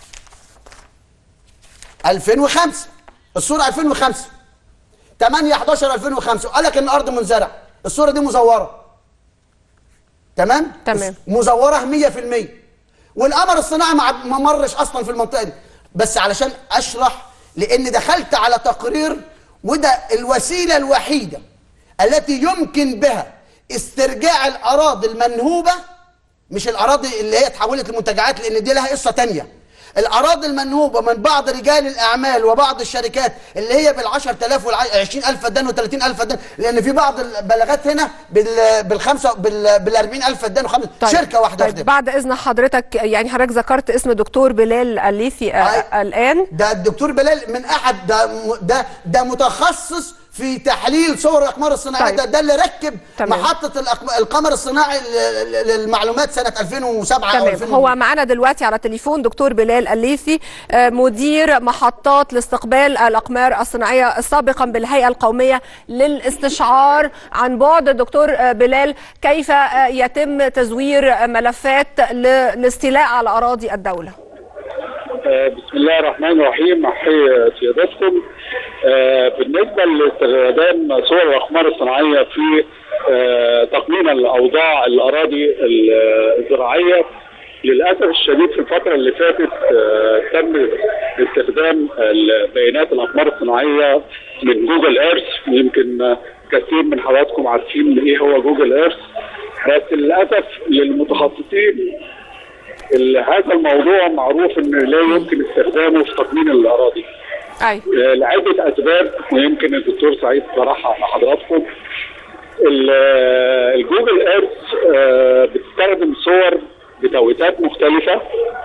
2005 الصورة 2005 8 11 2005 قال لك ان الارض منزرع الصورة دي مزورة تمام تمام. مزورة 100% والقمر الصناعي ما عد- ما مرش اصلا في المنطقة دي بس علشان اشرح لان دخلت على تقرير وده الوسيلة الوحيدة التي يمكن بها استرجاع الاراضي المنهوبة مش الاراضي اللي هي اتحولت لمنتجعات لان دي لها قصه تانية الاراضي المنهوبه من بعض رجال الاعمال وبعض الشركات اللي هي بال 10000 وال 20000 فدان و 30000 فدان لان في بعض البلاغات هنا بال بالخمسه بال بال 40000 فدان وخمسة شركه واحده طيب واحده بعد اذن حضرتك يعني حضرتك ذكرت اسم دكتور بلال الليثي آه، أي. الان ده الدكتور بلال من احد ده م- ده ده متخصص في تحليل صور الاقمار الصناعيه طيب. ده, ده اللي ركب تمام. محطه الأقم- القمر الصناعي ل- ل- للمعلومات سنه 2007 او تمام 2000 هو معانا دلوقتي على تليفون دكتور بلال الليثي آه، مدير محطات لاستقبال الاقمار الصناعيه سابقا بالهيئه القوميه للاستشعار عن بعد دكتور آه، بلال كيف آه، يتم تزوير ملفات للاستيلاء على اراضي الدوله آه، بسم الله الرحمن الرحيم أحيي سيادتكم آه، بالنسبة لاستخدام صور الأقمار الصناعية في آه، تقنين الأوضاع الأراضي ال- الزراعية للأسف الشديد في الفترة اللي فاتت آه، تم استخدام بيانات الأقمار الصناعية من جوجل ايرث يمكن آه، كثير من حضراتكم عارفين ايه هو جوجل ايرث بس للأسف للمتخصصين ال- هذا الموضوع معروف ان لا يمكن استخدامه في تقنين الاراضي اي آه، لعده اسباب ويمكن الدكتور سعيد شرحها مع حضراتكم ال- آه، الجوجل ايرث آه، بتستخدم صور بتوقيتات مختلفه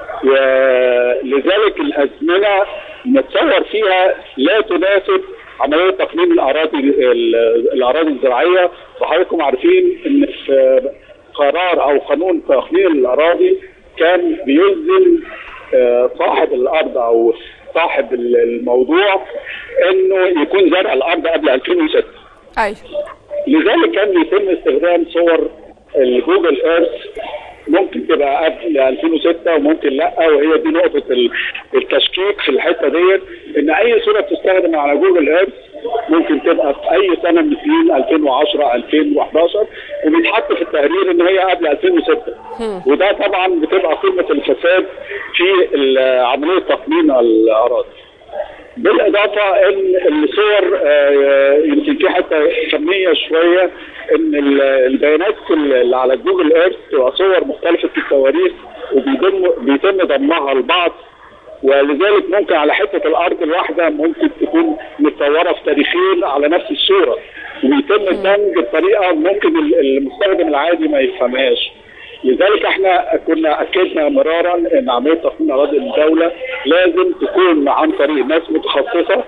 ولذلك الازمنه متصور فيها لا تناسب عمليه تقنين الاراضي ال- الاراضي الزراعيه وحضراتكم عارفين ان في قرار او قانون تقنين الاراضي كان بيلزم آه، صاحب الارض او صاحب ال- الموضوع انه يكون زرع الارض قبل 2006 اي لذلك كان بيتم استخدام صور الجوجل ايرث ممكن تبقى قبل 2006 وممكن لا وهي دي نقطه ال- التشكيك في الحته ديت ان اي صوره بتستخدم على جوجل ايرث ممكن تبقى في اي سنه من سنين 2010 2011 وبيتحط في التقرير ان هي قبل 2006 وده طبعا بتبقى قمه الفساد في ال- عمليه تقنين الاراضي بالاضافه ان الصور آه، يمكن في حته فنيه شويه ان ال- البيانات اللي على جوجل ايرث تبقى صور مختلفه في التواريخ وبيتم بيتم ضمها لبعض ولذلك ممكن على حته الارض الواحده ممكن تكون متصوره في تاريخين على نفس الصوره وبيتم الدمج بطريقه ممكن ال- المستخدم العادي ما يفهمهاش لذلك احنا كنا اكدنا مرارا ان عمليه تقنين اراضي الدوله لازم تكون عن طريق ناس متخصصه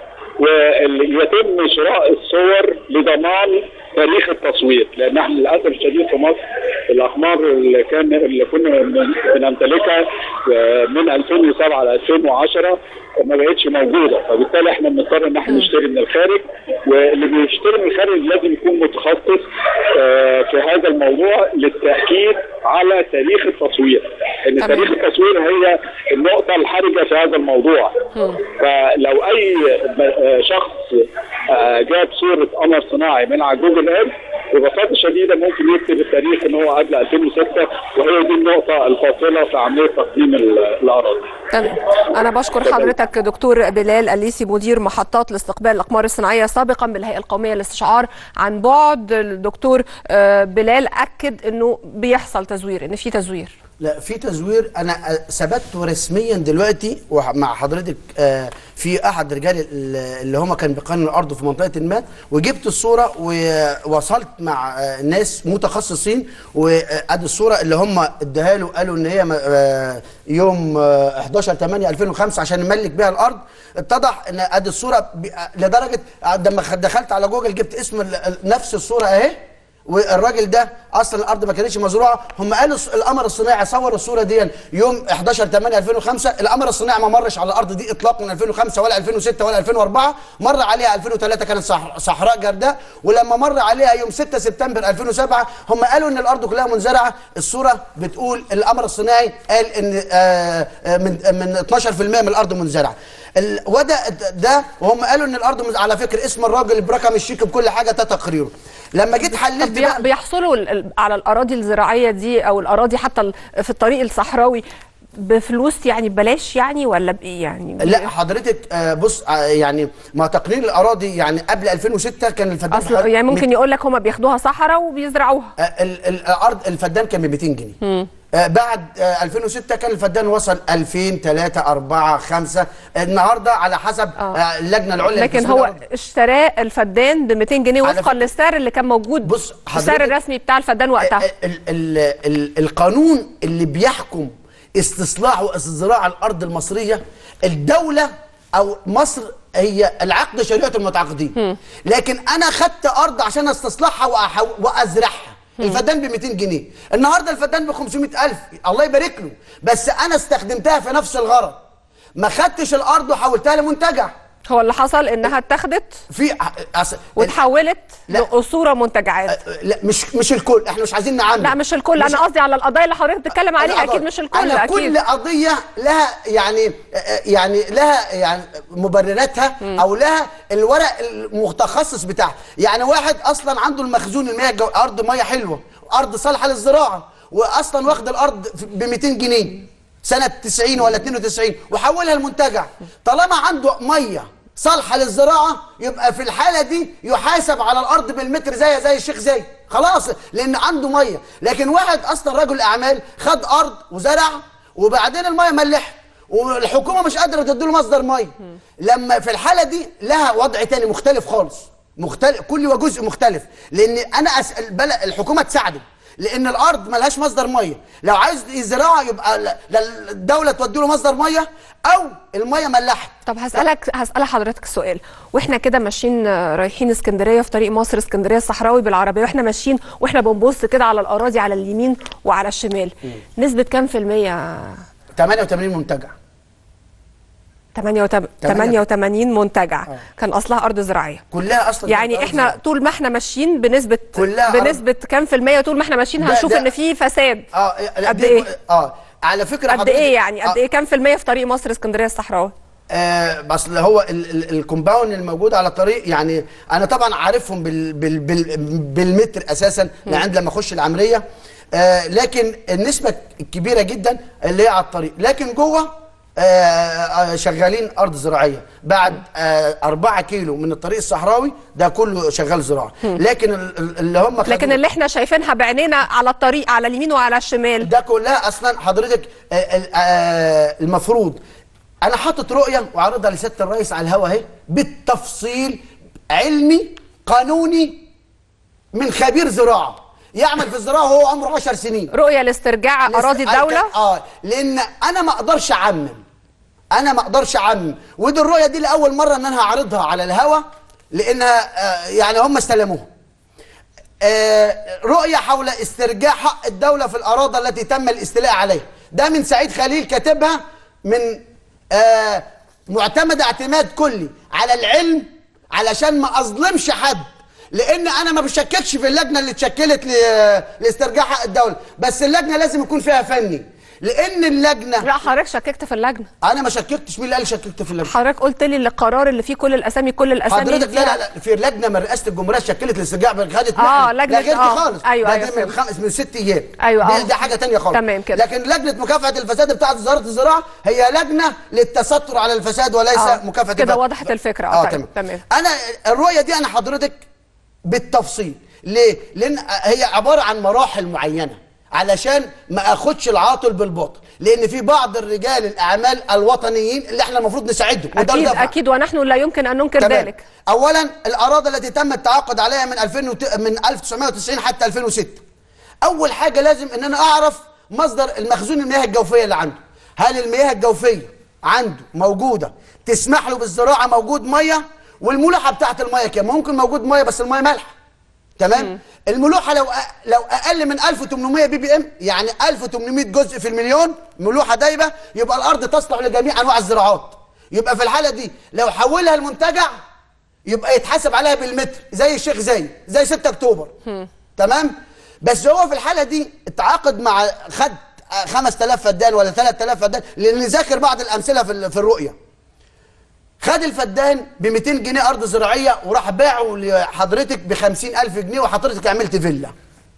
ويتم شراء الصور لضمان تاريخ التصوير لان احنا للاسف الشديد في مصر الاقمار اللي كان اللي كنا بن- بنمتلكها آه، من 2007 ل 2010 ما بقتش موجوده فبالتالي احنا بنضطر ان احنا نشتري من الخارج واللي بيشتري من الخارج لازم يكون متخصص آه، في هذا الموضوع للتاكيد على تاريخ التصوير ان تمام. تاريخ التصوير هي النقطه الحرجه في هذا الموضوع فلو اي ب- آه، شخص آه، جاب صوره قمر صناعي من على جوجل ايرث ببساطه شديده ممكن يكتب التاريخ ان هو قبل 2006 وهي دي النقطه الفاصله في عمليه تقديم ال- الاراضي تمام انا بشكر حضرتك دكتور بلال الليثي مدير محطات لاستقبال الاقمار الصناعيه سابقا بالهيئه القوميه للاستشعار عن بعد الدكتور آه، بلال اكد انه بيحصل تزوير ان في تزوير لا في تزوير انا آه، ثبته رسميا دلوقتي وح- مع حضرتك آه، في احد رجال ال- اللي هم كان بيقنن الارض في منطقه ما وجبت الصوره ووصلت مع آه، ناس متخصصين وادي الصوره اللي هم اداها له قالوا ان هي م- آه، يوم آه، 11 8 2005 عشان نملك بيها الارض اتضح ان ادي الصوره ب- آه، لدرجه آه، لما خ- دخلت على جوجل جبت اسم ال- ال- نفس الصوره اهي والراجل ده اصلا الارض ما كانتش مزروعه هم قالوا الص- القمر الصناعي صور الصوره دي يوم 11 8 2005 القمر الصناعي ما مرش على الارض دي اطلاقا من 2005 ولا 2006 ولا 2004 مر عليها 2003 كانت صح- صحراء جرداء ولما مر عليها يوم 6 سبتمبر 2007 هم قالوا ان الارض كلها منزرعه الصوره بتقول القمر الصناعي قال ان آه، آه، من من 12% من الارض منزرعه ال- وده ده وهم قالوا ان الارض منز- على فكره اسم الراجل برقم الشيك بكل حاجه ده تقريره لما جيت حللت طب بي- بقى بيحصلوا ال- ال- على الاراضي الزراعيه دي او الاراضي حتى ال- في الطريق الصحراوي بفلوس يعني ببلاش يعني ولا بايه يعني لا حضرتك آه، بص آه، يعني ما تقنين الاراضي يعني قبل 2006 كان الفدان اصل يعني ممكن يقول لك هم بياخدوها صحراء وبيزرعوها آه، ال- ال- الارض الفدان كان ب 200 جنيه آه، بعد آه، 2006 كان الفدان وصل 2000 3 4 5 النهارده على حسب آه. آه، اللجنه العليا لكن للتسويق هو الأرض. اشتراه الفدان ب 200 جنيه على وفقا فكرة- للسعر اللي كان موجود بص السعر حضرتك- الرسمي بتاع الفدان وقتها ال ال ال ال القانون اللي بيحكم استصلاح وازراع الارض المصريه الدوله او مصر هي العقد شريعه المتعاقدين لكن انا خدت ارض عشان استصلحها وأحو- وازرعها الفدان ب 200 جنيه النهارده الفدان ب 500000 الله يبارك له بس انا استخدمتها في نفس الغرض ما خدتش الارض وحولتها لمنتجع هو اللي حصل انها اتاخدت في أص... وتحولت لا. لقصوره منتجعات لا مش مش الكل احنا مش عايزين نعمم لا مش الكل انا قصدي على القضايا اللي حضرتك بتتكلم عليها اكيد مش الكل أنا اكيد كل قضيه لها يعني يعني لها يعني مبرراتها او لها الورق المتخصص بتاعها يعني واحد اصلا عنده المخزون المياه جو ارض ميه حلوه ارض صالحه للزراعه واصلا واخد الارض ب 200 جنيه سنه 90 ولا 92 وحولها لمنتجع طالما عنده ميه صالحه للزراعه يبقى في الحاله دي يحاسب على الارض بالمتر زي زي الشيخ زي خلاص لان عنده ميه لكن واحد اصلا رجل اعمال خد ارض وزرع وبعدين الميه ملحت والحكومه مش قادره تديله مصدر ميه لما في الحاله دي لها وضع تاني مختلف خالص مختلف كل وجزء مختلف لان انا اسال بل الحكومه تساعده لان الارض ملهاش مصدر ميه لو عايز يزرعها يبقى ل- ل- الدوله تودي له مصدر ميه او الميه ملحت طب هسألك هسأل حضرتك سؤال واحنا كده ماشيين آه، رايحين اسكندرية في طريق مصر اسكندرية الصحراوي بالعربية واحنا ماشيين واحنا بنبص كده على الأراضي على اليمين وعلى الشمال نسبة كام في المية 88 منتجع 88 88 منتجع كان أصلها أرض زراعية كلها اصلا يعني أرض احنا زراعية. طول ما احنا ماشيين بنسبة كلها أرض. بنسبة كام في المية طول ما احنا ماشيين ده- هنشوف ده- ان في فساد اه قد دي- ايه اه على فكره قد حضرتك- ايه يعني قد آه، ايه كام في المية في طريق مصر اسكندرية الصحراوي آه اصل هو ال- ال- الكومباوند الموجود على الطريق يعني انا طبعا عارفهم بال بال بال بالمتر اساسا لعند لما اخش العمليه آه لكن النسبه الكبيره جدا اللي هي على الطريق لكن جوه آه، آه شغالين ارض زراعيه بعد آه 4 كيلو من الطريق الصحراوي ده كله شغال زراعه لكن ال- ال- اللي هم لكن خدوه- اللي احنا شايفينها بعينينا على الطريق على اليمين وعلى الشمال ده كلها اصلا حضرتك آه، ال- آه، المفروض انا حاطط رؤيه وعارضها لسياده الرئيس على الهوا اهي بالتفصيل علمي قانوني من خبير زراعه يعمل في الزراعه وهو عمره 10 سنين رؤية لاسترجاع أراضي لسه- الدولة اه لان انا ما اقدرش اعمم انا ما اقدرش اعمم ودي الرؤيه دي لاول مره ان انا هعرضها على الهوا لانها آه، يعني هم استلموها آه، رؤية حول استرجاع حق الدولة في الأراضي التي تم الاستيلاء عليها ده من سعيد خليل كاتبها من آه، معتمد اعتماد كلي على العلم علشان ما أظلمش حد لأن أنا ما بشككش في اللجنة اللي اتشكلت ل- لاسترجاع حق الدولة بس اللجنة لازم يكون فيها فني لأن اللجنة لا حضرتك شككت في اللجنة أنا ما شككتش مين اللي قال شككت في اللجنة حضرتك قلت لي القرار اللي فيه كل الأسامي كل الأسامي اللي حضرتك لا فيها لا لا في لجنه من رئاسه الجمهوريه اتشكلت لاسترجاع خدت آه، نقل. لجنة- لا غير دي آه، خالص أيوة، ده أيوة، دي من فهمت. خمس من ست ايام أيوة، دي, آه. دي حاجه تانية خالص تمام كده. لكن لجنه مكافحه الفساد بتاعه وزاره الزراعه هي لجنه للتستر على الفساد وليس آه، مكافحه كده الفساد. وضحت الفكرة. آه، اه طيب، تمام تمام. انا الرؤيه دي انا حضرتك بالتفصيل ليه لان هي عباره عن مراحل معينه علشان ما اخدش العاطل بالباطل لان في بعض الرجال الاعمال الوطنيين اللي احنا المفروض نساعدهم وده اكيد الدفع. اكيد ونحن لا يمكن ان ننكر تمام. ذلك اولا الاراضي التي تم التعاقد عليها من 2000 وت- من 1990 حتى 2006 اول حاجه لازم ان انا اعرف مصدر المخزون المياه الجوفيه اللي عنده هل المياه الجوفيه عنده موجوده تسمح له بالزراعه موجود ميه والملوحه بتاعت الميه كام ممكن موجود ميه بس الميه مالحه تمام الملوحه لو أ- لو اقل من 1800 بي بي ام يعني 1800 جزء في المليون ملوحه دايبه يبقى الارض تصلح لجميع انواع الزراعات يبقى في الحاله دي لو حولها المنتجع يبقى يتحاسب عليها بالمتر زي الشيخ زايد زي 6 اكتوبر تمام بس هو في الحاله دي اتعاقد مع خد 5000 فدان ولا 3000 فدان لان نذاكر بعض الامثله في ال- في الرؤيه خد الفدان ب 200 جنيه ارض زراعيه وراح باعه لحضرتك ب 50000 جنيه وحضرتك عملت فيلا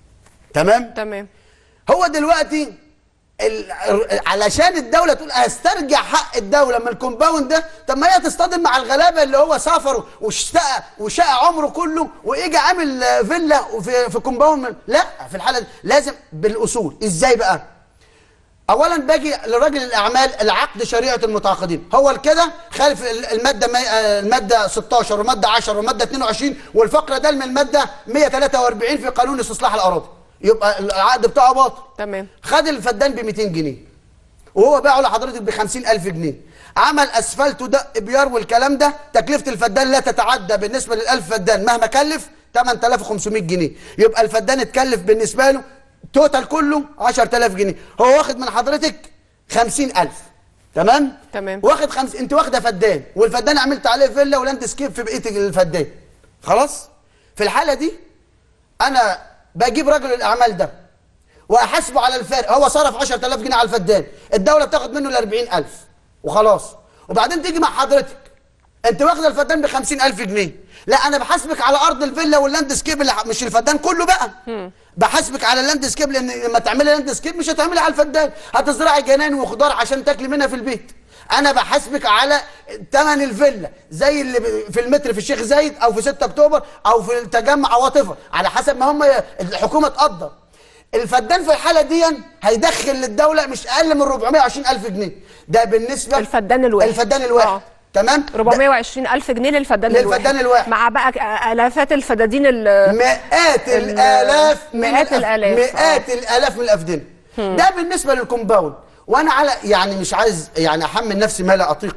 تمام تمام هو دلوقتي ال... علشان الدوله تقول استرجع حق الدوله من الكومباوند ده طب ما هي تصطدم مع الغلابه اللي هو سافر واشتقى وشقى عمره كله واجى عامل آه، فيلا في في كومباوند من... لا في الحاله دي لازم بالاصول ازاي بقى اولا باجي لراجل الاعمال العقد شريعه المتعاقدين هو كده خالف ال- الماده مي... آه، الماده 16 والماده 10 والماده 22 والفقره ده من الماده 143 في قانون استصلاح الاراضي يبقى العقد بتاعه باطل تمام خد الفدان ب 200 جنيه وهو باعه لحضرتك ب 50000 جنيه عمل اسفلت ودق بيار والكلام ده تكلفه الفدان لا تتعدى بالنسبه لل1000 فدان مهما كلف 8500 جنيه يبقى الفدان اتكلف بالنسبه له توتال كله 10000 جنيه هو واخد من حضرتك 50000 تمام تمام. واخد خمس انت واخده فدان والفدان عملت عليه فيلا ولاند سكيب في بقيه الفدان خلاص في الحاله دي انا بجيب رجل الاعمال ده واحاسبه على الفارق هو صرف 10000 جنيه على الفدان الدوله بتاخد منه ال 40000 وخلاص وبعدين تيجي مع حضرتك انت واخده الفدان ب 50000 جنيه لا انا بحاسبك على ارض الفيلا واللاند سكيب اللي ح- مش الفدان كله بقى بحاسبك على اللاند سكيب لان لما تعملي لاند سكيب مش هتعملي على الفدان هتزرعي جنان وخضار عشان تاكلي منها في البيت انا بحاسبك على ثمن الفيلا زي اللي ب- في المتر في الشيخ زايد او في 6 اكتوبر او في التجمع او whatever على حسب ما هم ي- الحكومه تقدر الفدان في الحاله دي هيدخل للدوله مش اقل من 420 الف جنيه ده بالنسبه الفدان الواحد. الفدان الواحد آه. تمام 420 ألف جنيه للفدان الواحد للفدان الواحد. مع بقى آلافات الفدادين ال- مئات ال- الالاف من مئات الأف- الآلاف. مئات الالاف من الافدنه ده بالنسبه للكومباوند وانا على يعني مش عايز يعني احمل نفسي ما لا اطيق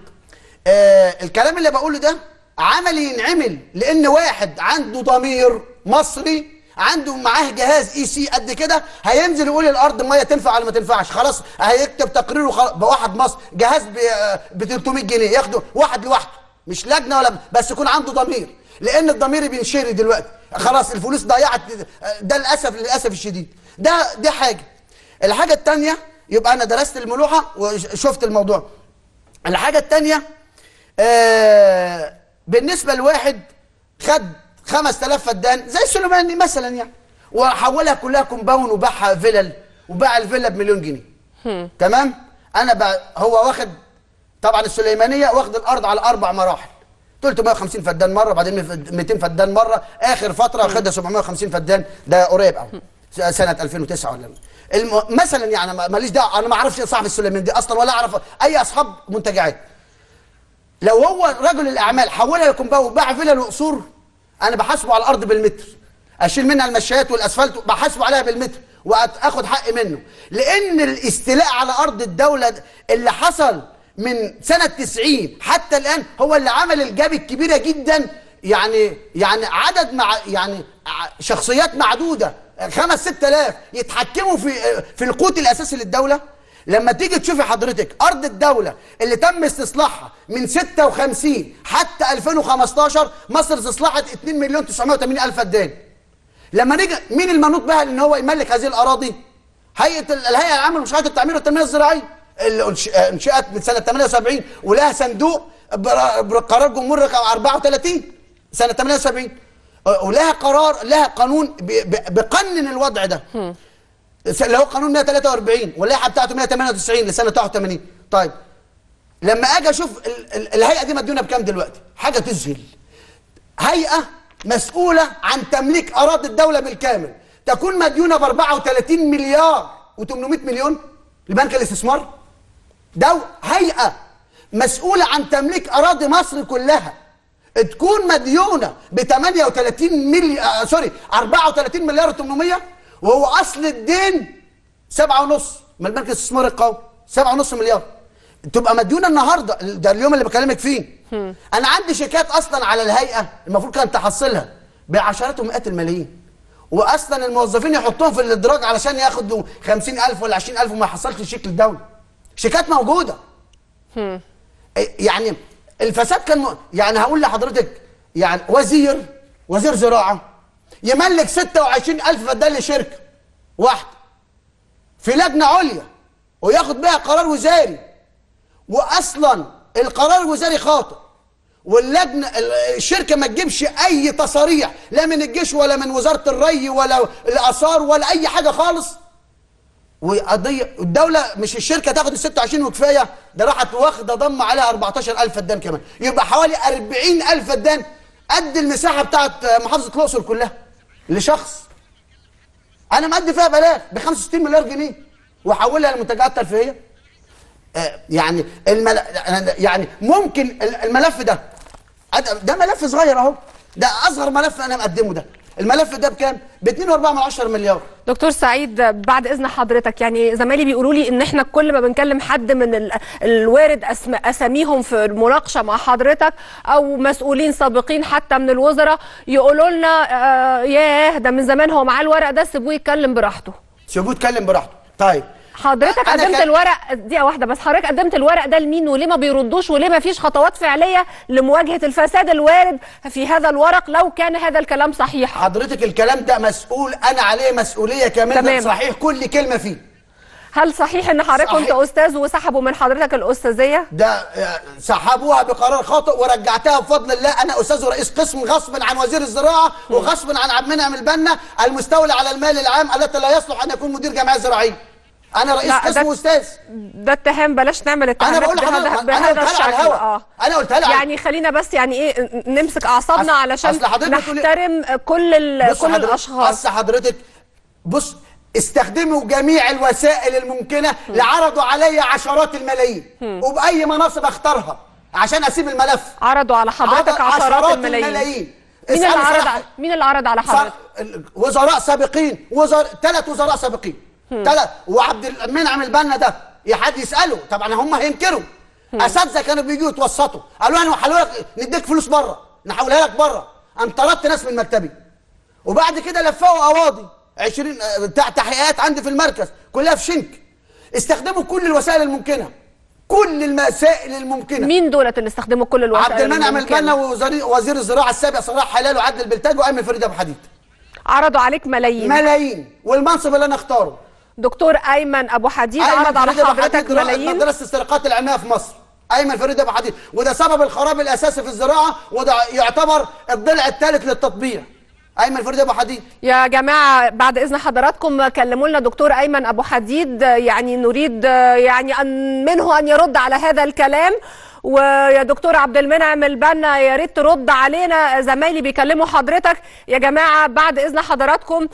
آه الكلام اللي بقوله ده عملي ينعمل لان واحد عنده ضمير مصري عنده معاه جهاز اي سي قد كده هينزل يقول الارض ميه تنفع ولا ما تنفعش خلاص هيكتب تقريره خلاص بواحد مصر جهاز ب 300 جنيه ياخده واحد لوحده مش لجنه ولا بس يكون عنده ضمير لان الضمير بينشري دلوقتي خلاص الفلوس ضيعت ده للاسف للاسف الشديد ده دي حاجه الحاجه الثانيه يبقى انا درست الملوحه وشفت الموضوع الحاجه الثانيه آه بالنسبه لواحد خد 5000 فدان زي سليماني مثلا يعني وحولها كلها كومباوند وباعها فيلل وباع الفيلا بمليون جنيه تمام انا بقى هو واخد طبعا السليمانيه واخد الارض على اربع مراحل 350 فدان مره بعدين 200 فدان مره اخر فتره واخدها 750 فدان ده قريب قوي سنه 2009 ولا الم... مثلا يعني ما- ماليش دعوه انا ما اعرفش صاحب السليمان دي اصلا ولا اعرف اي اصحاب منتجعات لو هو رجل الاعمال حولها لكومباوند وباع فيلا وقصور انا بحاسبه على الارض بالمتر اشيل منها المشايات والاسفلت بحاسبه عليها بالمتر واخد حقي منه لان الاستيلاء على ارض الدوله اللي حصل من سنه 90 حتى الان هو اللي عمل الجاب الكبيره جدا يعني يعني عدد مع يعني ع- شخصيات معدوده خمس ست آلاف يتحكموا في في القوت الاساسي للدوله لما تيجي تشوفي حضرتك ارض الدوله اللي تم استصلاحها من 56 حتى 2015 مصر استصلحت 2 مليون 980 الف فدان لما نيجي مين المنوط بها ان هو يملك هذه الاراضي هيئه ال- الهيئه العامه لمشروعات التعمير والتنميه الزراعيه اللي انش- انشئت من سنه 78 ولها صندوق بر- بقرار جمهور رقم 34 سنه 78 ولها قرار لها قانون ب- ب- بقنن الوضع ده اللي هو قانون 143 واللائحه بتاعته 198 لسنه 81 طيب لما اجي اشوف ال- ال- الهيئه دي مديونه بكام دلوقتي حاجه تذهل هيئه مسؤوله عن تمليك اراضي الدوله بالكامل تكون مديونه ب 34 مليار و800 مليون لبنك الاستثمار دو هيئه مسؤوله عن تمليك اراضي مصر كلها تكون مديونه ب 38 مليار آه سوري 34 مليار و800 وهو اصل الدين سبعة ونص من البنك الاستثماري القومي سبعة ونص مليار تبقى مديونه النهارده ده اليوم اللي بكلمك فيه انا عندي شيكات اصلا على الهيئه المفروض كانت تحصلها بعشرات ومئات الملايين واصلا الموظفين يحطوهم في الادراج علشان ياخدوا 50000 ولا 20000 وما يحصلش شيك للدوله شيكات موجوده يعني الفساد كان م... يعني هقول لحضرتك يعني وزير وزير زراعه يملك 26000 فدان لشركه واحده في لجنه عليا وياخد بها قرار وزاري واصلا القرار الوزاري خاطئ واللجنه الشركه ما تجيبش اي تصاريح لا من الجيش ولا من وزاره الري ولا الاثار ولا اي حاجه خالص وقضيه الدوله مش الشركه تاخد ال 26 وكفايه ده راحت واخده ضم عليها 14000 فدان كمان يبقى حوالي 40000 فدان قد المساحه بتاعت محافظه الاقصر كلها لشخص انا مقدم فيها بلاغ ب 65 مليار جنيه واحولها لمنتجات ترفيهيه آه يعني المل... يعني ممكن الملف ده ده ملف صغير اهو ده اصغر ملف انا مقدمه ده الملف ده بكام؟ ب 2.4 مليار دكتور سعيد بعد اذن حضرتك يعني زمايلي بيقولوا لي ان احنا كل ما بنكلم حد من ال... الوارد أسم... اساميهم في المناقشه مع حضرتك او مسؤولين سابقين حتى من الوزراء يقولوا لنا آه ياه ده من زمان هو معاه الورق ده سيبوه يتكلم براحته سيبوه يتكلم براحته طيب حضرتك قدمت كان... الورق دقيقه واحده بس حضرتك قدمت الورق ده لمين وليه ما بيردوش وليه ما فيش خطوات فعليه لمواجهه الفساد الوارد في هذا الورق لو كان هذا الكلام صحيح حضرتك الكلام ده مسؤول انا عليه مسؤوليه كمان تمام. صحيح كل كلمه فيه هل صحيح ان حضرتك كنت استاذ وسحبوا من حضرتك الاستاذيه ده سحبوها بقرار خاطئ ورجعتها بفضل الله انا استاذ ورئيس قسم غصب عن وزير الزراعه وغصب عن عبد المنعم البنا المستولى على المال العام التي لا يصلح ان يكون مدير جمعيه زراعيه انا رئيس قسم واستاذ ده اتهام بلاش نعمل اتهامات انا بقول لحضرتك بهذا الشكل على الهوا اه انا قلتها لها يعني خلينا بس يعني ايه نمسك اعصابنا أصل علشان أصل حضرتك نحترم كل ال... كل الاشخاص اصل حضرتك بص استخدموا جميع الوسائل الممكنه لعرضوا علي عشرات الملايين وباي مناصب اختارها عشان اسيب الملف عرضوا على حضرتك عشرات, عشرات الملايين, الملايين. مين اللي عرض مين اللي عرض على حضرتك وزراء سابقين وزراء ثلاث وزراء سابقين ثلاث وعبد المنعم البنا ده يا حد يساله طبعا هم هينكروا اساتذه كانوا بيجوا يتوسطوا قالوا انا هنحولها لك نديك فلوس بره نحولها لك بره انا طردت ناس من مكتبي وبعد كده لفقوا قواضي 20 بتاع تحقيقات عندي في المركز كلها في شنك استخدموا كل الوسائل الممكنه كل المسائل الممكنه مين دولت اللي استخدموا كل الوسائل عبد المنعم البنا ووزير الزراعه السابق صلاح حلال وعدل البلتاج وايمن فريد ابو حديد عرضوا عليك ملايين ملايين والمنصب اللي انا اختاره دكتور ايمن ابو حديد عرض على حضرتك ملايين مدرسه استرقاقات العمايه في مصر ايمن فريد ابو حديد وده سبب الخراب الاساسي في الزراعه وده يعتبر الضلع الثالث للتطبيع ايمن فريد ابو حديد يا جماعه بعد اذن حضراتكم كلموا لنا دكتور ايمن ابو حديد يعني نريد يعني ان منه ان يرد على هذا الكلام ويا دكتور عبد المنعم البنا يا ريت ترد علينا زمايلي بيكلموا حضرتك يا جماعه بعد اذن حضراتكم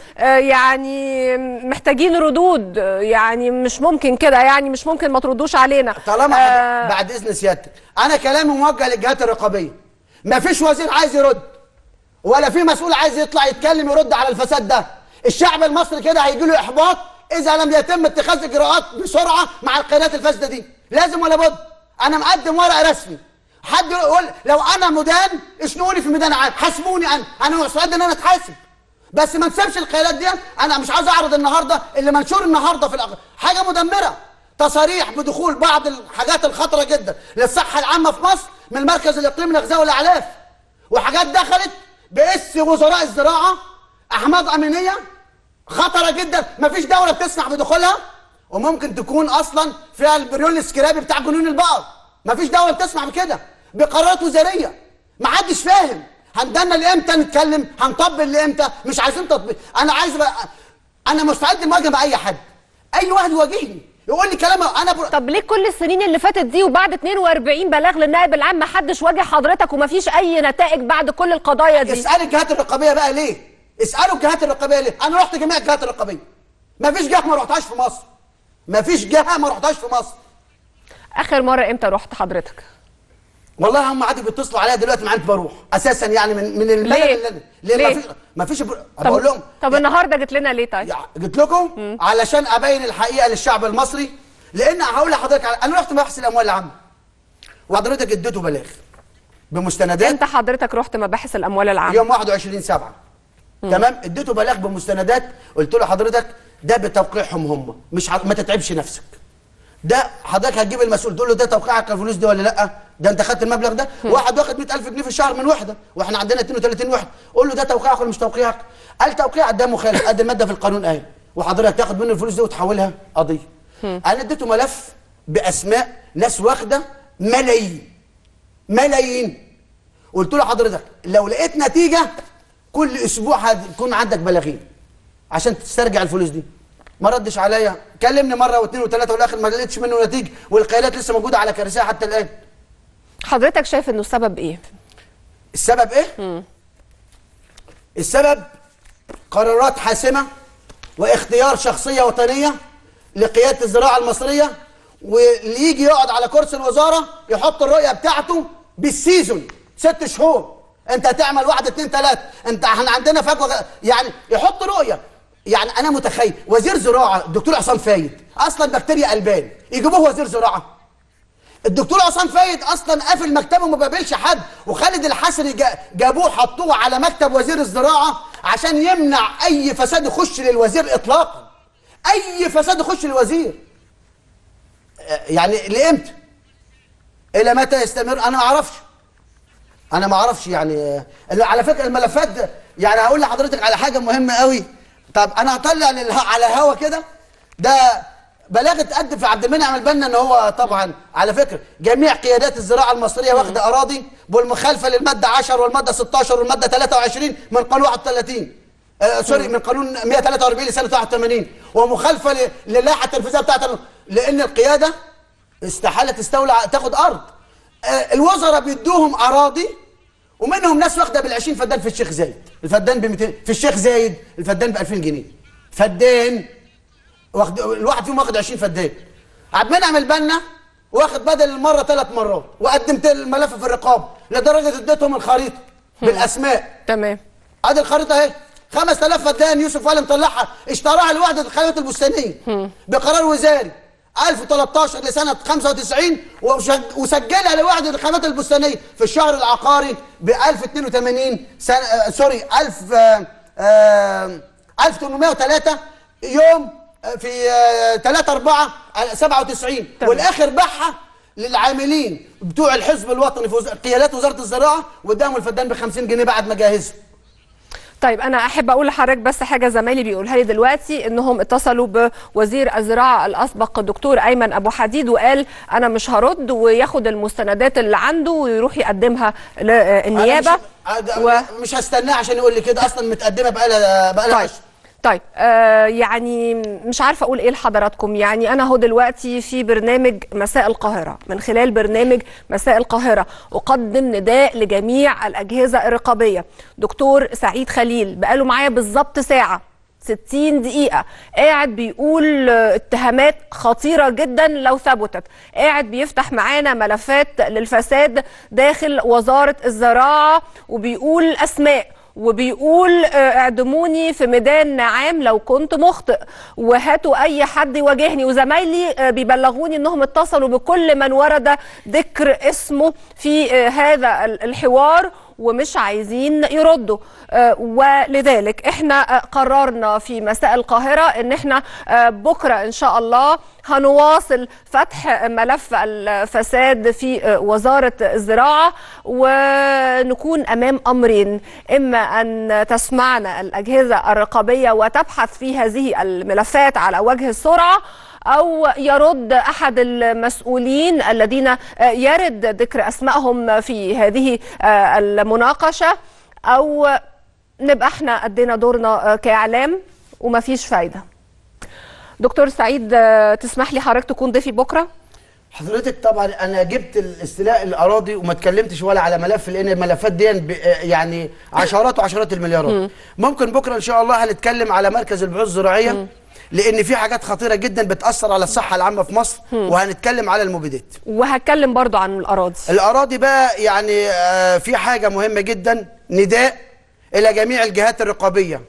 يعني محتاجين ردود يعني مش ممكن كده يعني مش ممكن ما تردوش علينا طالما آه بعد اذن سيادتك انا كلامي موجه للجهات الرقابيه ما فيش وزير عايز يرد ولا في مسؤول عايز يطلع يتكلم يرد على الفساد ده الشعب المصري كده هيجي له احباط اذا لم يتم اتخاذ اجراءات بسرعه مع القيادات الفاسده دي لازم ولا بد انا مقدم ورق رسمي حد يقول لو انا مدان اشنوني في ميدان عام حاسبوني انا انا مستعد ان انا اتحاسب بس ما نسيبش القيادات دي انا مش عايز اعرض النهارده اللي منشور النهارده في الأغ... حاجه مدمره تصاريح بدخول بعض الحاجات الخطره جدا للصحه العامه في مصر من المركز الاقليمي للغذاء والاعلاف وحاجات دخلت باس وزراء الزراعه احمد امينيه خطره جدا مفيش دوله بتسمح بدخولها وممكن تكون اصلا فيها البريون السكرابي بتاع جنون البقر مفيش دوله بتسمح بكده بقرارات وزاريه ما حدش فاهم هندنا لامتى نتكلم هنطبل لامتى مش عايزين تطبيق انا عايز بقى انا مستعد للمواجهه مع اي حد اي واحد يواجهني يقول لي كلام انا بر... طب ليه كل السنين اللي فاتت دي وبعد 42 بلاغ للنائب العام ما حدش واجه حضرتك وما فيش اي نتائج بعد كل القضايا دي اسال الجهات الرقابيه بقى ليه اسالوا الجهات الرقابيه ليه انا رحت جميع الجهات الرقابيه ما فيش جهه ما رحتهاش في مصر ما فيش جهه ما رحتهاش في مصر اخر مره امتى رحت حضرتك والله هم عادي بيتصلوا عليا دلوقتي ما عندي بروح اساسا يعني من من الملل ليه؟ اللي أنا- ليه ليه؟ ما فيش ما فيش بر... بقول لهم طب النهارده جيت لنا ليه طيب يع- قلت لكم علشان ابين الحقيقه للشعب المصري لان هقول لحضرتك على... انا رحت مباحث الاموال العامه وحضرتك اديته بلاغ بمستندات امتى حضرتك رحت مباحث الاموال العامه يوم 21 7 تمام اديته بلاغ بمستندات قلت له حضرتك ده بتوقيعهم هم مش ح... ما تتعبش نفسك ده حضرتك هتجيب المسؤول تقول له ده توقيعك الفلوس دي ولا لا ده انت خدت المبلغ ده واحد واخد 100000 جنيه في الشهر من وحده واحنا عندنا 32 وحده قول له ده توقيعك ولا مش توقيعك قال توقيعك ده مخالف قد الماده في القانون اهي وحضرتك تاخد منه الفلوس دي وتحولها قضيه انا اديته ملف باسماء ناس واخده ملايين ملايين قلت له حضرتك لو لقيت نتيجه كل اسبوع هتكون عندك بلاغين عشان تسترجع الفلوس دي ما ردش عليا كلمني مره واثنين وثلاثه والاخر ما لقيتش منه نتيجه والقيادات لسه موجوده على كراسيها حتى الان حضرتك شايف انه السبب ايه السبب ايه السبب قرارات حاسمه واختيار شخصيه وطنيه لقياده الزراعه المصريه واللي يجي يقعد على كرسي الوزاره يحط الرؤيه بتاعته بالسيزون ست شهور انت هتعمل واحد اتنين تلاته انت احنا عندنا فجوه غ- يعني يحط رؤيه يعني انا متخيل وزير زراعه الدكتور عصام فايد اصلا بكتيريا البان يجيبوه وزير زراعه الدكتور عصام فايد اصلا قافل مكتبه وما بيقابلش حد وخالد الحسني جا- جابوه حطوه على مكتب وزير الزراعه عشان يمنع اي فساد يخش للوزير اطلاقا اي فساد يخش للوزير آه، يعني لامتى الى متى يستمر انا ما اعرفش انا ما اعرفش يعني آه، اللي على فكره الملفات ده يعني هقول لحضرتك على حاجه مهمه قوي طب انا هطلع للها على هوا كده ده بلاغ اتقدم في عبد المنعم البنا ان هو طبعا على فكره جميع قيادات الزراعه المصريه واخده اراضي بالمخالفه للماده 10 والماده 16 والماده 23 من قانون 31 آه سوري من قانون 143 لسنه 81 ومخالفه ل- للائحه التنفيذيه بتاعت ال- لان القياده استحاله تستولى ع- تاخد ارض آه الوزراء بيدوهم اراضي ومنهم ناس واخده بال 20 فدان في الشيخ زايد الفدان ب 200 في الشيخ زايد الفدان ب 2000 جنيه فدان واخد الواحد فيهم واخد 20 فدان عبد المنعم البنا واخد بدل المره ثلاث مرات وقدمت الملف في الرقابه لدرجه اديتهم الخريطه بالاسماء تمام ادي الخريطه اهي 5000 فدان يوسف علي مطلعها اشتراها لوحده الخيرات البستانيه بقرار وزاري 1013 لسنه 95 وشج- وسجلها لوحده الخدمات البستانيه في الشهر العقاري ب 1082 سنه آه سوري 1000 آه آه 1803 يوم آه، في آه 3 4 97 تمام. والاخر باعها للعاملين بتوع الحزب الوطني في وز... قيادات وزاره الزراعه واداهم الفدان ب 50 جنيه بعد ما جهزها طيب انا احب اقول لحضرتك بس حاجه زمايلي بيقولها لي دلوقتي انهم اتصلوا بوزير الزراعه الاسبق الدكتور ايمن ابو حديد وقال انا مش هرد وياخد المستندات اللي عنده ويروح يقدمها للنيابه أنا مش, و... مش هستناه عشان يقول لي كده اصلا متقدمه بقالها بقالها طيب طيب آه يعني مش عارفه اقول ايه لحضراتكم يعني انا هو دلوقتي في برنامج مساء القاهره من خلال برنامج مساء القاهره اقدم نداء لجميع الاجهزه الرقابيه دكتور سعيد خليل بقاله معايا بالظبط ساعه 60 دقيقة قاعد بيقول آه، اتهامات خطيرة جدا لو ثبتت قاعد بيفتح معانا ملفات للفساد داخل وزارة الزراعة وبيقول أسماء وبيقول آه، اعدموني في ميدان عام لو كنت مخطئ وهاتوا اي حد يواجهني وزمايلي آه، بيبلغوني انهم اتصلوا بكل من ورد ذكر اسمه في آه، هذا ال- الحوار ومش عايزين يردوا آه، ولذلك احنا آه، قررنا في مساء القاهرة ان احنا آه، بكرة ان شاء الله هنواصل فتح ملف الفساد في آه، وزارة الزراعة ونكون امام امرين اما ان تسمعنا الاجهزة الرقابية وتبحث في هذه الملفات على وجه السرعة أو يرد أحد المسؤولين الذين آه، يرد ذكر أسمائهم في هذه آه، المناقشة أو نبقى احنا أدينا دورنا آه، كإعلام ومفيش فايدة دكتور سعيد آه، تسمح لي حضرتك تكون ضيفي بكرة؟ حضرتك طبعا انا جبت الاستيلاء الاراضي وما اتكلمتش ولا على ملف لان الملفات دي ب- يعني عشرات وعشرات المليارات ممكن بكره ان شاء الله هنتكلم على مركز البحوث الزراعيه لان في حاجات خطيره جدا بتاثر على الصحه العامه في مصر وهنتكلم على المبيدات وهتكلم برضو عن الاراضي الاراضي بقى يعني آه، في حاجه مهمه جدا نداء الى جميع الجهات الرقابيه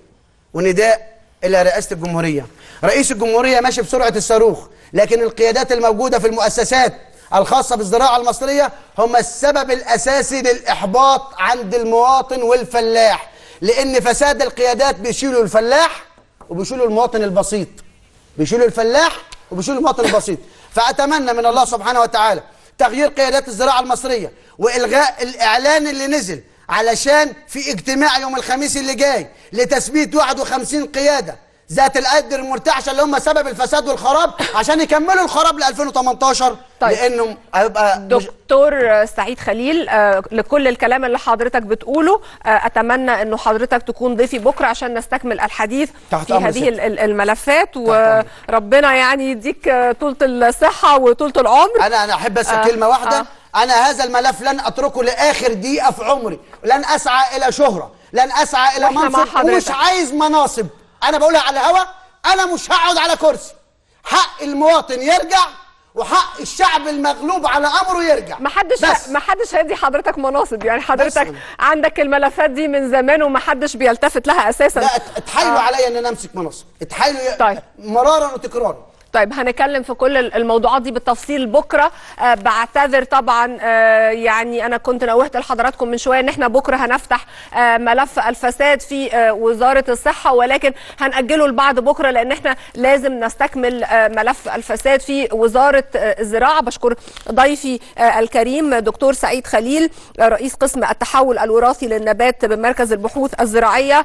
ونداء الى رئاسه الجمهوريه رئيس الجمهوريه ماشي بسرعه الصاروخ لكن القيادات الموجوده في المؤسسات الخاصه بالزراعه المصريه هم السبب الاساسي للاحباط عند المواطن والفلاح لان فساد القيادات بيشيلوا الفلاح وبيشيلوا المواطن البسيط بيشيلوا الفلاح وبيشيلوا المواطن البسيط فأتمنى من الله سبحانه وتعالى تغيير قيادات الزراعة المصرية وإلغاء الإعلان اللي نزل علشان في اجتماع يوم الخميس اللي جاي لتثبيت 51 قيادة ذات الأيدي المرتعشة اللي هم سبب الفساد والخراب عشان يكملوا الخراب ل 2018 طيب. لأنه هيبقى مش- دكتور سعيد خليل آه، لكل الكلام اللي حضرتك بتقوله آه، اتمنى انه حضرتك تكون ضيفي بكره عشان نستكمل الحديث تحت في أمر هذه سيادتك. ال- ال- الملفات أمر. وربنا يعني يديك آه، طولة الصحة وطولة العمر انا انا احب بس آه، كلمه واحده آه. انا هذا الملف لن اتركه لاخر دقيقه في عمري لن اسعى الى شهره لن اسعى الى وإحنا مع منصب حضرتك. ومش عايز مناصب انا بقولها على الهوا انا مش هقعد على كرسي حق المواطن يرجع وحق الشعب المغلوب على امره يرجع ما حدش بس ما حدش هيدي حضرتك مناصب يعني حضرتك بس. عندك الملفات دي من زمان وما حدش بيلتفت لها اساسا لا ات- اتحايلوا آه. عليا ان انا امسك مناصب اتحايلوا طيب. مرارا وتكرارا طيب هنتكلم في كل الموضوعات دي بالتفصيل بكره آه بعتذر طبعا آه يعني انا كنت نوهت لحضراتكم من شويه ان احنا بكره هنفتح آه ملف الفساد في آه وزاره الصحه ولكن هنأجله لبعد بكره لان احنا لازم نستكمل آه ملف الفساد في وزاره آه الزراعه بشكر ضيفي آه الكريم دكتور سعيد خليل آه رئيس قسم التحول الوراثي للنبات بمركز البحوث الزراعيه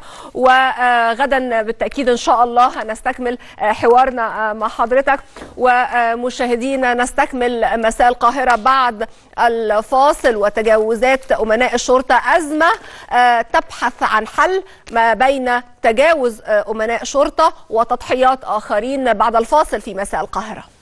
وغدا بالتاكيد ان شاء الله هنستكمل آه حوارنا آه مع حضرتك ومشاهدينا نستكمل مساء القاهرة بعد الفاصل وتجاوزات أمناء الشرطة أزمة آه، تبحث عن حل ما بين تجاوز آه، أمناء شرطة وتضحيات آخرين بعد الفاصل في مساء القاهرة